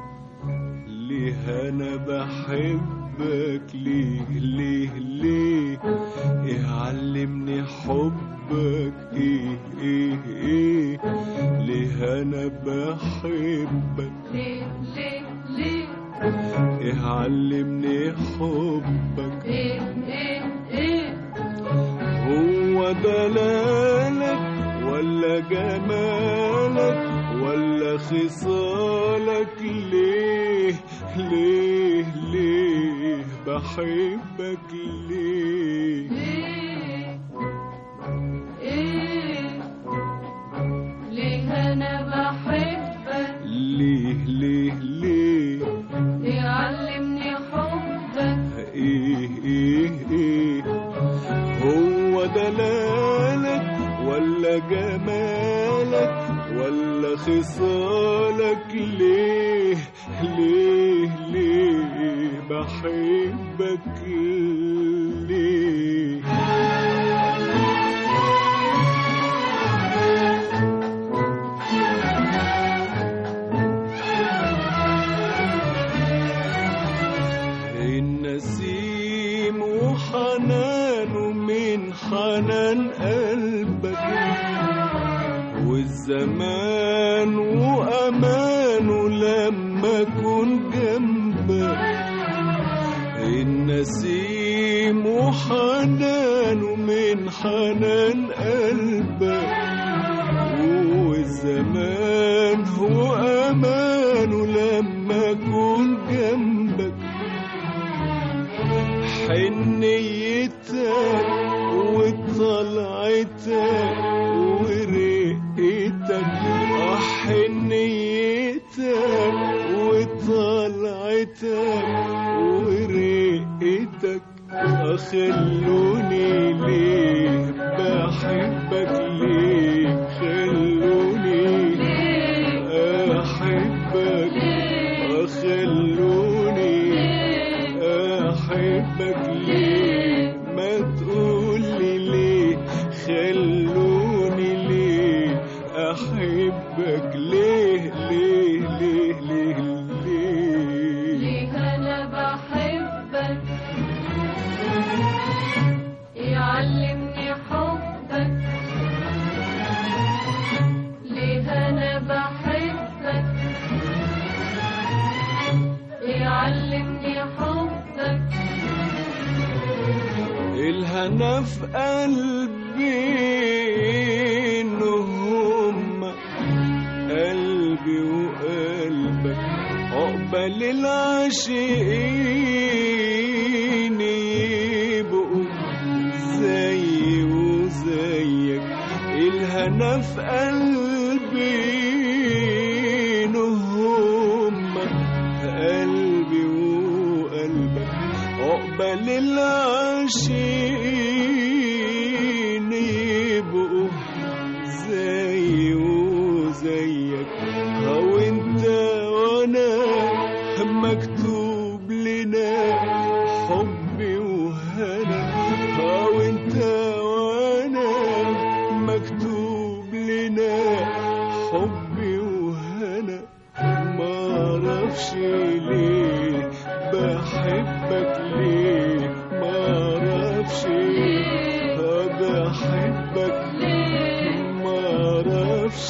ليه انا بحبك ليه ليه ليه ايه علمني حبك ايه ايه ايه ليه انا بحبك
ليه ليه ليه
ايه علمني حبك
ايه ايه ايه
هو دلالك ولا جمالك ولا خصالك ليه ليه ليه بحبك ليه
ليه ايه ليه انا بحبك
ليه ليه ليه
يعلمني حبك
ايه ايه ايه هو دلالك ولا جمالك ولا ولا خصالك ليه ليه ليه بحبك ليه النسيم وحنانه من حنان قلبك والزمان وأمانه لما أكون جنبك النسيم وحنانه من حنان قلبك والزمان هو أمانه لما أكون جنبك حنيتك وطلعتك ورقتك آه حنيتك وطلعتك ورقتك خلوني ليه بحبك ليه خلوني أحبك خلوني أحبك ليه ما تقولي ليه خلوني ليه أحبك ليه ليه ليه ليه ليه
ليه أنا بحبك يعلمني حبك ليه أنا بحبك يعلمني حبك
الهنا في قلبي إنهم قلبي وقلبك عقبال العاشقين يبقوا زي وزيك الهنا في قلبي إنهم قلبي وقلبك عقبال العاشقين يبقوا زي وزيك او انت وانا مكتوب لنا حبي وهنا او انت وانا مكتوب لنا حبي وهنا ما اعرفش ليه بحبك ليه ما اعرفش بحبك ما اعرفش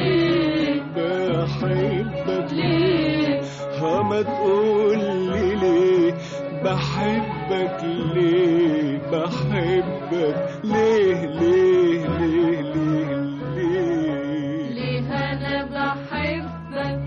بحبك ليه ما تقولي ليه بحبك ليه بحبك ليه ليه ليه ليه ليه
ليه أنا بحبك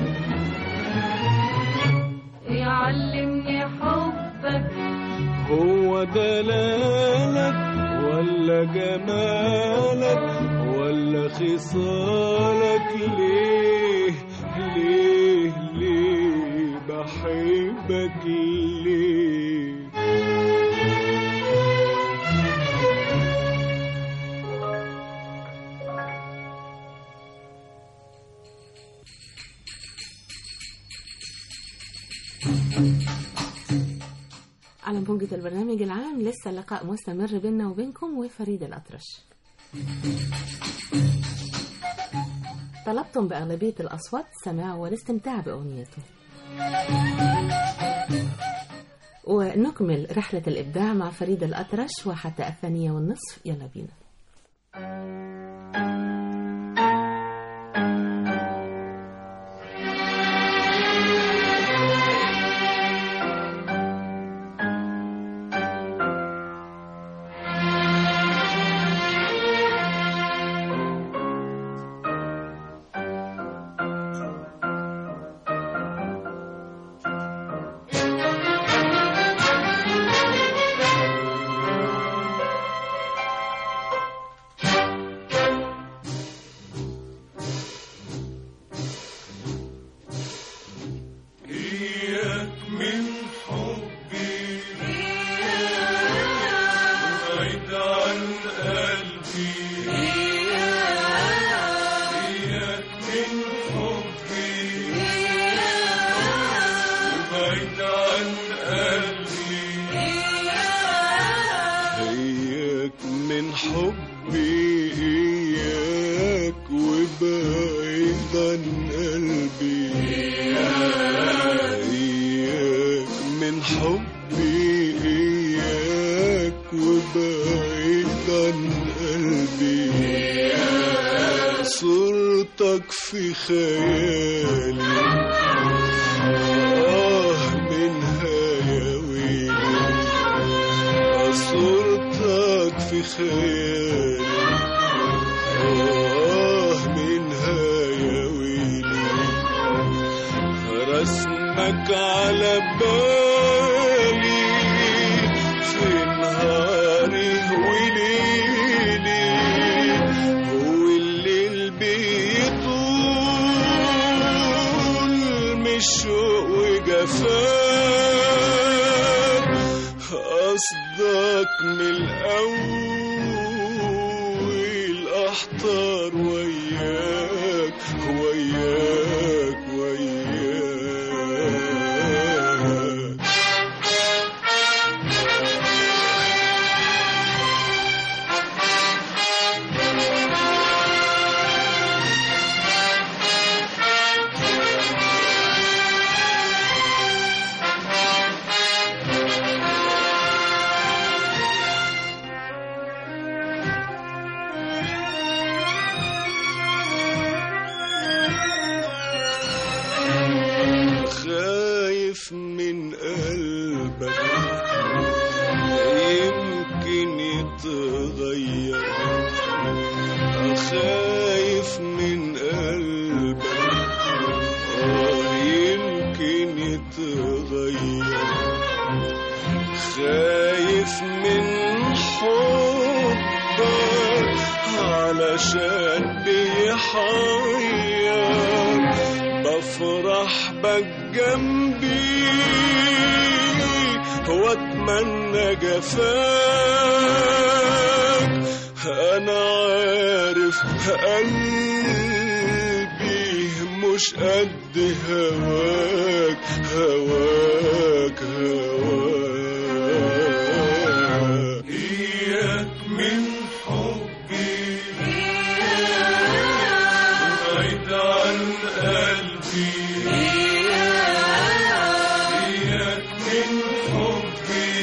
يعلمني حبك
هو دلالك ولا جمالك ولا خصالك ليه ليه ليه بحبك ليه
على موجة البرنامج العام لسه اللقاء مستمر بيننا وبينكم وفريد الأطرش طلبتم بأغلبية الأصوات السماع والاستمتاع بأغنيته ونكمل رحلة الإبداع مع فريد الأطرش وحتى الثانية والنصف يلا بينا
وبعيد عن قلبي إياك من حبي إياك وبعيد عن قلبي صورتك في خيالي آه منها يا ويلي صورتك في خيالي آه منها يا ويلي رسمك على بالي في نهاري وليلي والليل بيطول من الشوق وجفاك قصدك من الأول أحضر وياك وياك وياك خايف من قلبك يمكن يتغير خايف من قلبك آه يمكن يتغير خايف من حبك علشان بيحير بفرح بك جنبي واتمنى جفاك انا عارف قلبي مش قد هواك هواك هواك اياك من حبي بعيد عن قلبي إياك من حبي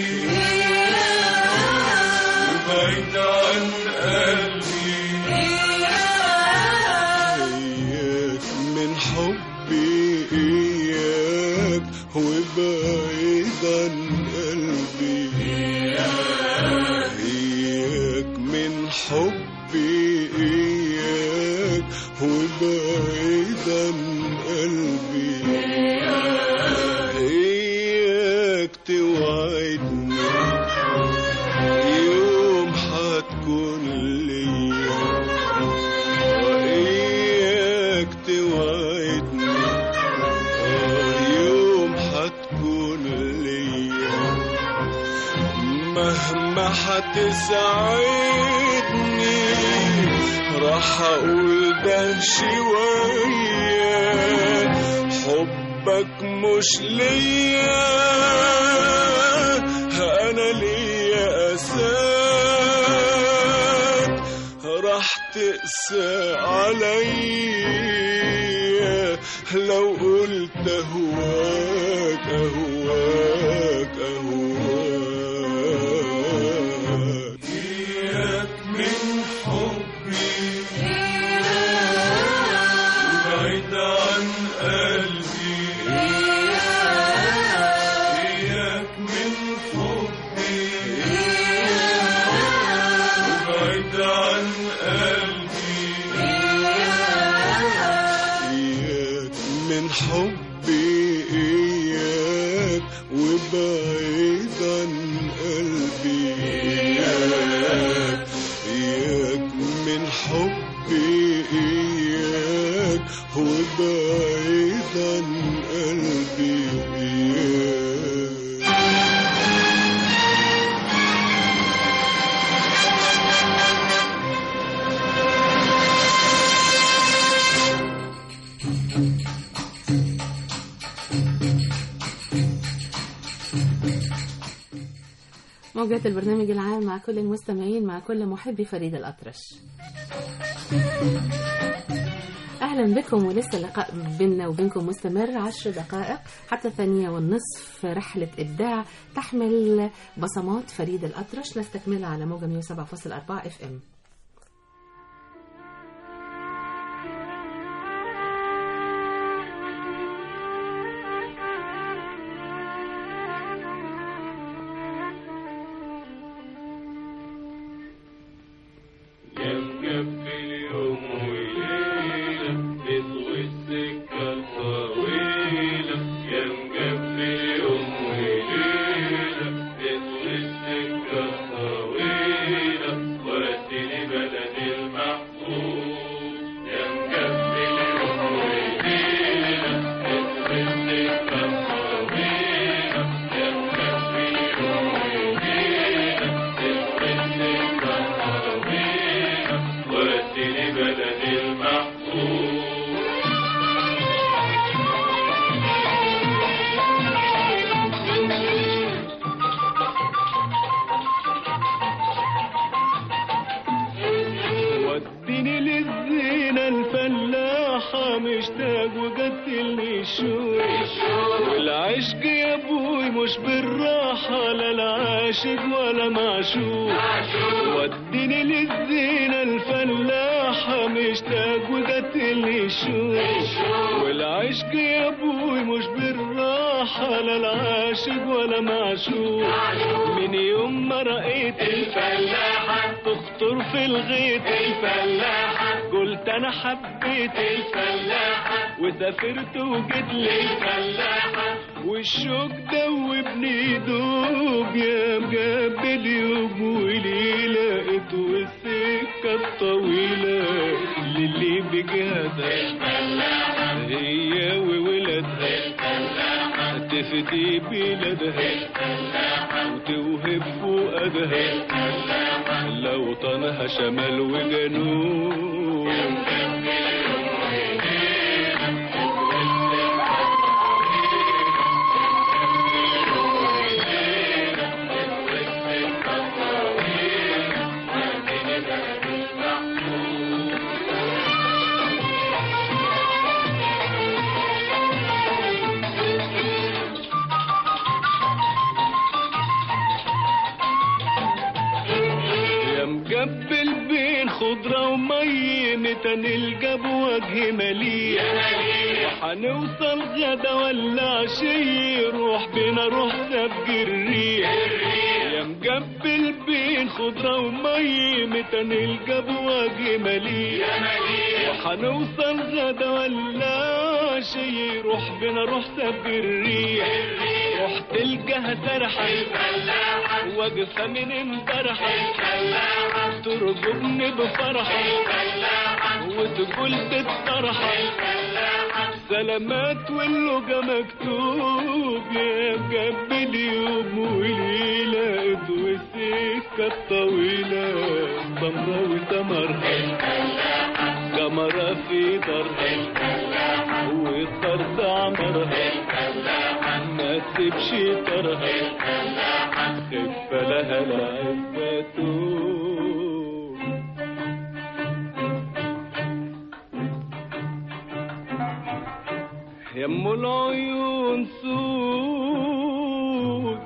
بعيد عن قلبي إياك من حبي إياك وبعيد عن قلبي إياك من حبي إياك وبعيد عن قلبي إياك توعدني يوم حتكون ليا وإياك توعدني آه يوم حتكون ليا مهما حتسعدني راح اقول ده شوية حبك مش ليا انا ليا اساك راح تقسى عليا لو قلت اهواك اهواك اهواك اياك من حبي بعيد عن قلبي اياك من حبي بعيد عن قلبي إياك من حبي إياك وبعيد عن قلبي إياك إياك من حبي إياك وبعيد عن قلبي إياك
موجات البرنامج العام مع كل المستمعين مع كل محبي فريد الأطرش أهلا بكم ولسه اللقاء بيننا وبينكم مستمر عشر دقائق حتى الثانية والنصف رحلة إبداع تحمل بصمات فريد الأطرش نستكملها على موجة 107.4 اف ام
يا مقفل يوم وليلة تطوي السكة الطويلة يا مقفل يوم وليلة تطوي السكة الطويلة وديني بلد المحبوب يا مقفل يوم وليلة تطوي السكة الطويلة يا مقفل يوم وليلة تطوي السكة الطويلة وديني بلد المحبوب وديني للزينة الفلاحة مشتاق وقتلني الشوق والعشق يا ابوي مش بالراحة لا العاشق ولا معشوق وديني للزينة الفلاحة مشتاق وقتلني الشوق والعشق يا ابوي مش بالراحة لا العاشق ولا معشوق من يوم ما رأيت الفلاحة تخطر في الغيط الفلاحة قلت انا حبيت الفلاحة وسافرت وجيت للفلاحة والشوق دوبني دوب يا مقابل يوم وليلة لقيت والسكة الطويلة للي بجهدها الفلاحة هي وولادها الفلاحة تفدي بلادها الفلاحة وتوهب فؤادها الفلاحة لو طنها شمال وجنوب يا مقبل بين خضرة ومي متى نلقى بوجه مليء وحنوصل غدا ولا عشي روح بينا روح سبق الريح يا مقبل بين خضرة ومي متى نلقى بوجه مليء وحنوصل غدا ولا عشي روح بينا روح سبق الريح روح تلقاها سرحة واقفة من امبارح ترجبني بفرح وتقول تتطرح سلامات واللقى مكتوب يا مقبل يوم وليلة ادوي السكة الطويلة سمرة وسمر قمرة في درها والطرد عمرها ما تسيبش طرها خف لها العفة يم العيون سود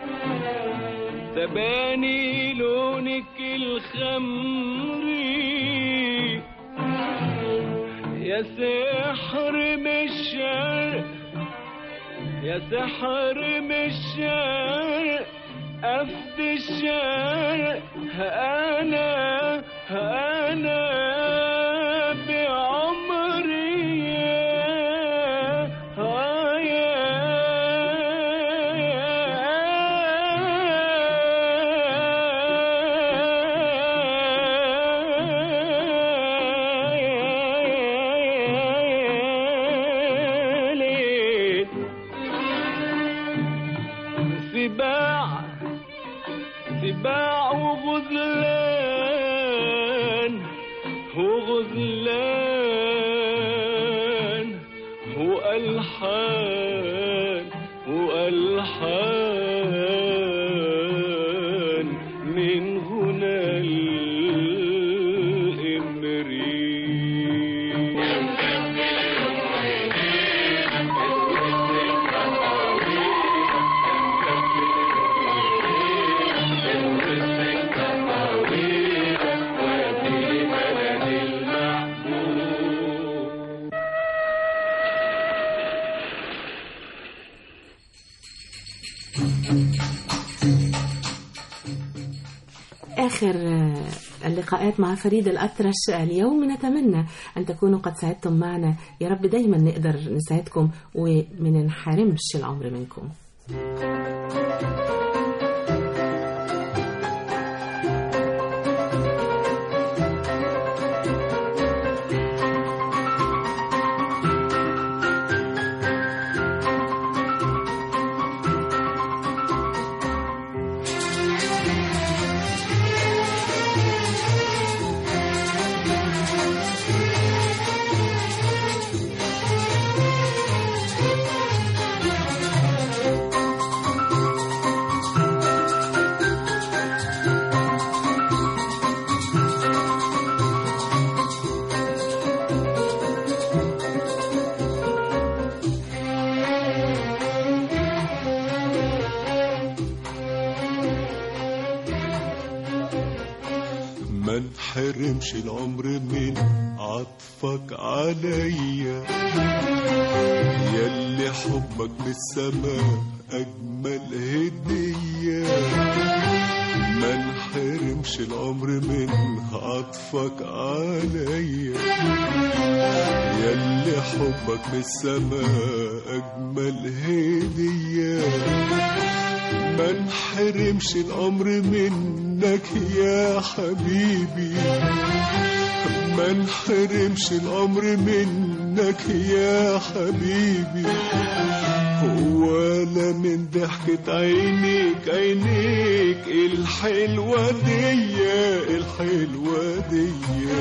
تباني لونك الخمري يا سحر من الشرق يا سحر من الشرق أفد الشرق أنا أنا بعمري سباع سباع وغزلان
آخر آه، اللقاءات مع فريد الأطرش اليوم نتمنى أن تكونوا قد سعدتم معنا يا رب دايما نقدر نساعدكم وما ننحرمش العمر منكم
ما انحرمش العمر من عطفك عليا ياللي حبك من السماء أجمل هدية ما انحرمش العمر من عطفك عليا ياللي حبك من السماء أجمل هدية ما انحرمش الأمر منك يا حبيبي ما انحرمش الأمر منك يا حبيبي ولا من ضحكة عينيك عينيك الحلوة دي الحلوة دي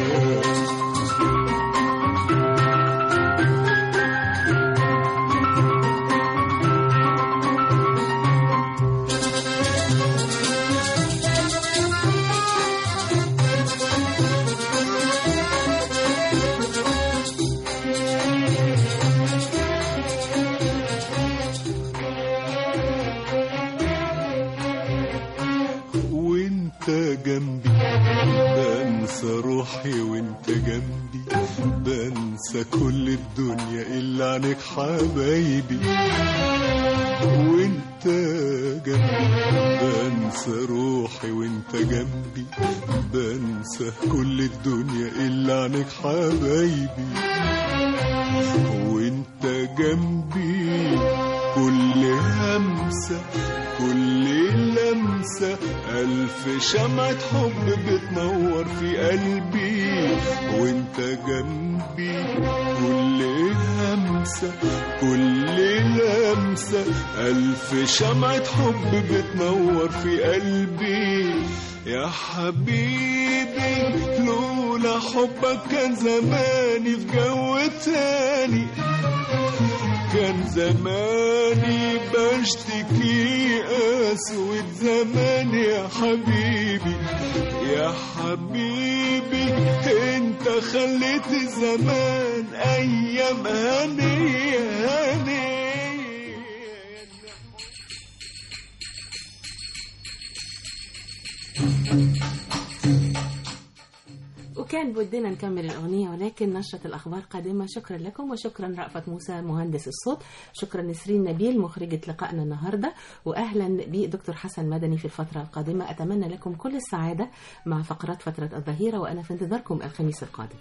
وانت جنبي بنسى روحي وانت جنبي بنسى كل الدنيا الا عنك حبايبي وانت جنبي بنسى روحي وانت جنبي بنسى كل الدنيا الا عنك حبايبي وانت جنبي كل همسة كل لمسة ألف شمعة حب بتنور في قلبي وانت جنبي كل همسة كل لمسة ألف شمعة حب بتنور في قلبي يا حبيبي لولا حبك كان زماني في جو تاني كان زماني بشتكي أسود زمان يا حبيبي يا حبيبي انت خليت الزمان ايام هنية هنية
وكان بدنا نكمل الأغنية ولكن نشرة الأخبار قادمة شكرا لكم وشكرا رأفت موسى مهندس الصوت شكرا نسرين نبيل مخرجة لقائنا النهاردة وأهلا بدكتور حسن مدني في الفترة القادمة أتمنى لكم كل السعادة مع فقرات فترة الظهيرة وأنا في انتظاركم الخميس القادم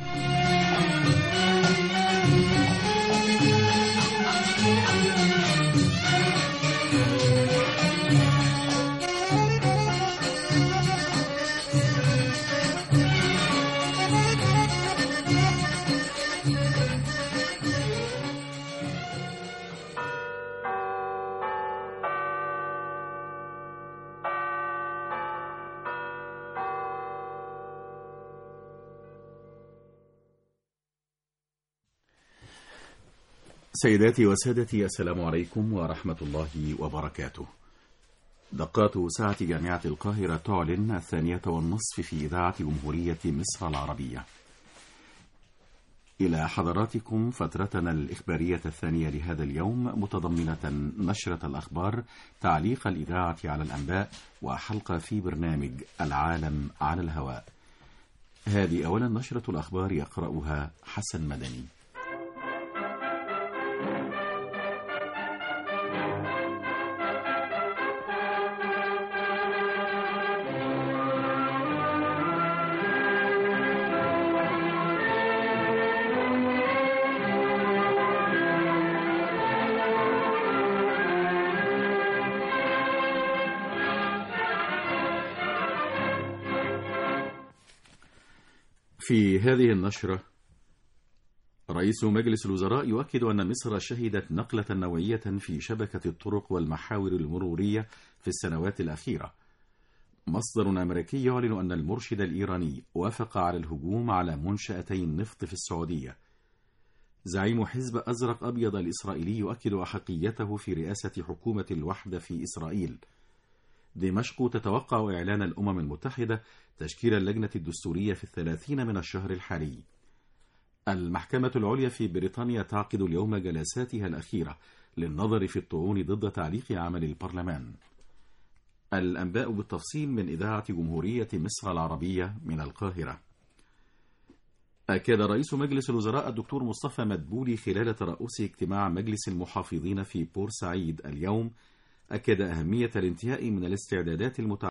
سيداتي وسادتي السلام عليكم ورحمة الله وبركاته دقات ساعة جامعة القاهرة تعلن الثانية والنصف في إذاعة جمهورية مصر العربية إلى حضراتكم فترتنا الإخبارية الثانية لهذا اليوم متضمنة نشرة الأخبار تعليق الإذاعة على الأنباء وحلقة في برنامج العالم على الهواء هذه أولا نشرة الأخبار يقرأها حسن مدني في هذه النشرة رئيس مجلس الوزراء يؤكد أن مصر شهدت نقلة نوعية في شبكة الطرق والمحاور المرورية في السنوات الأخيرة مصدر أمريكي يعلن أن المرشد الإيراني وافق على الهجوم على منشأتي النفط في السعودية زعيم حزب أزرق أبيض الإسرائيلي يؤكد أحقيته في رئاسة حكومة الوحدة في إسرائيل دمشق تتوقع إعلان الأمم المتحدة تشكيل اللجنة الدستورية في الثلاثين من الشهر الحالي المحكمة العليا في بريطانيا تعقد اليوم جلساتها الأخيرة للنظر في الطعون ضد تعليق عمل البرلمان الأنباء بالتفصيل من إذاعة جمهورية مصر العربية من القاهرة أكد رئيس مجلس الوزراء الدكتور مصطفى مدبولي خلال ترأس اجتماع مجلس المحافظين في بورسعيد اليوم أكد أهمية الانتهاء من الاستعدادات المتعلقة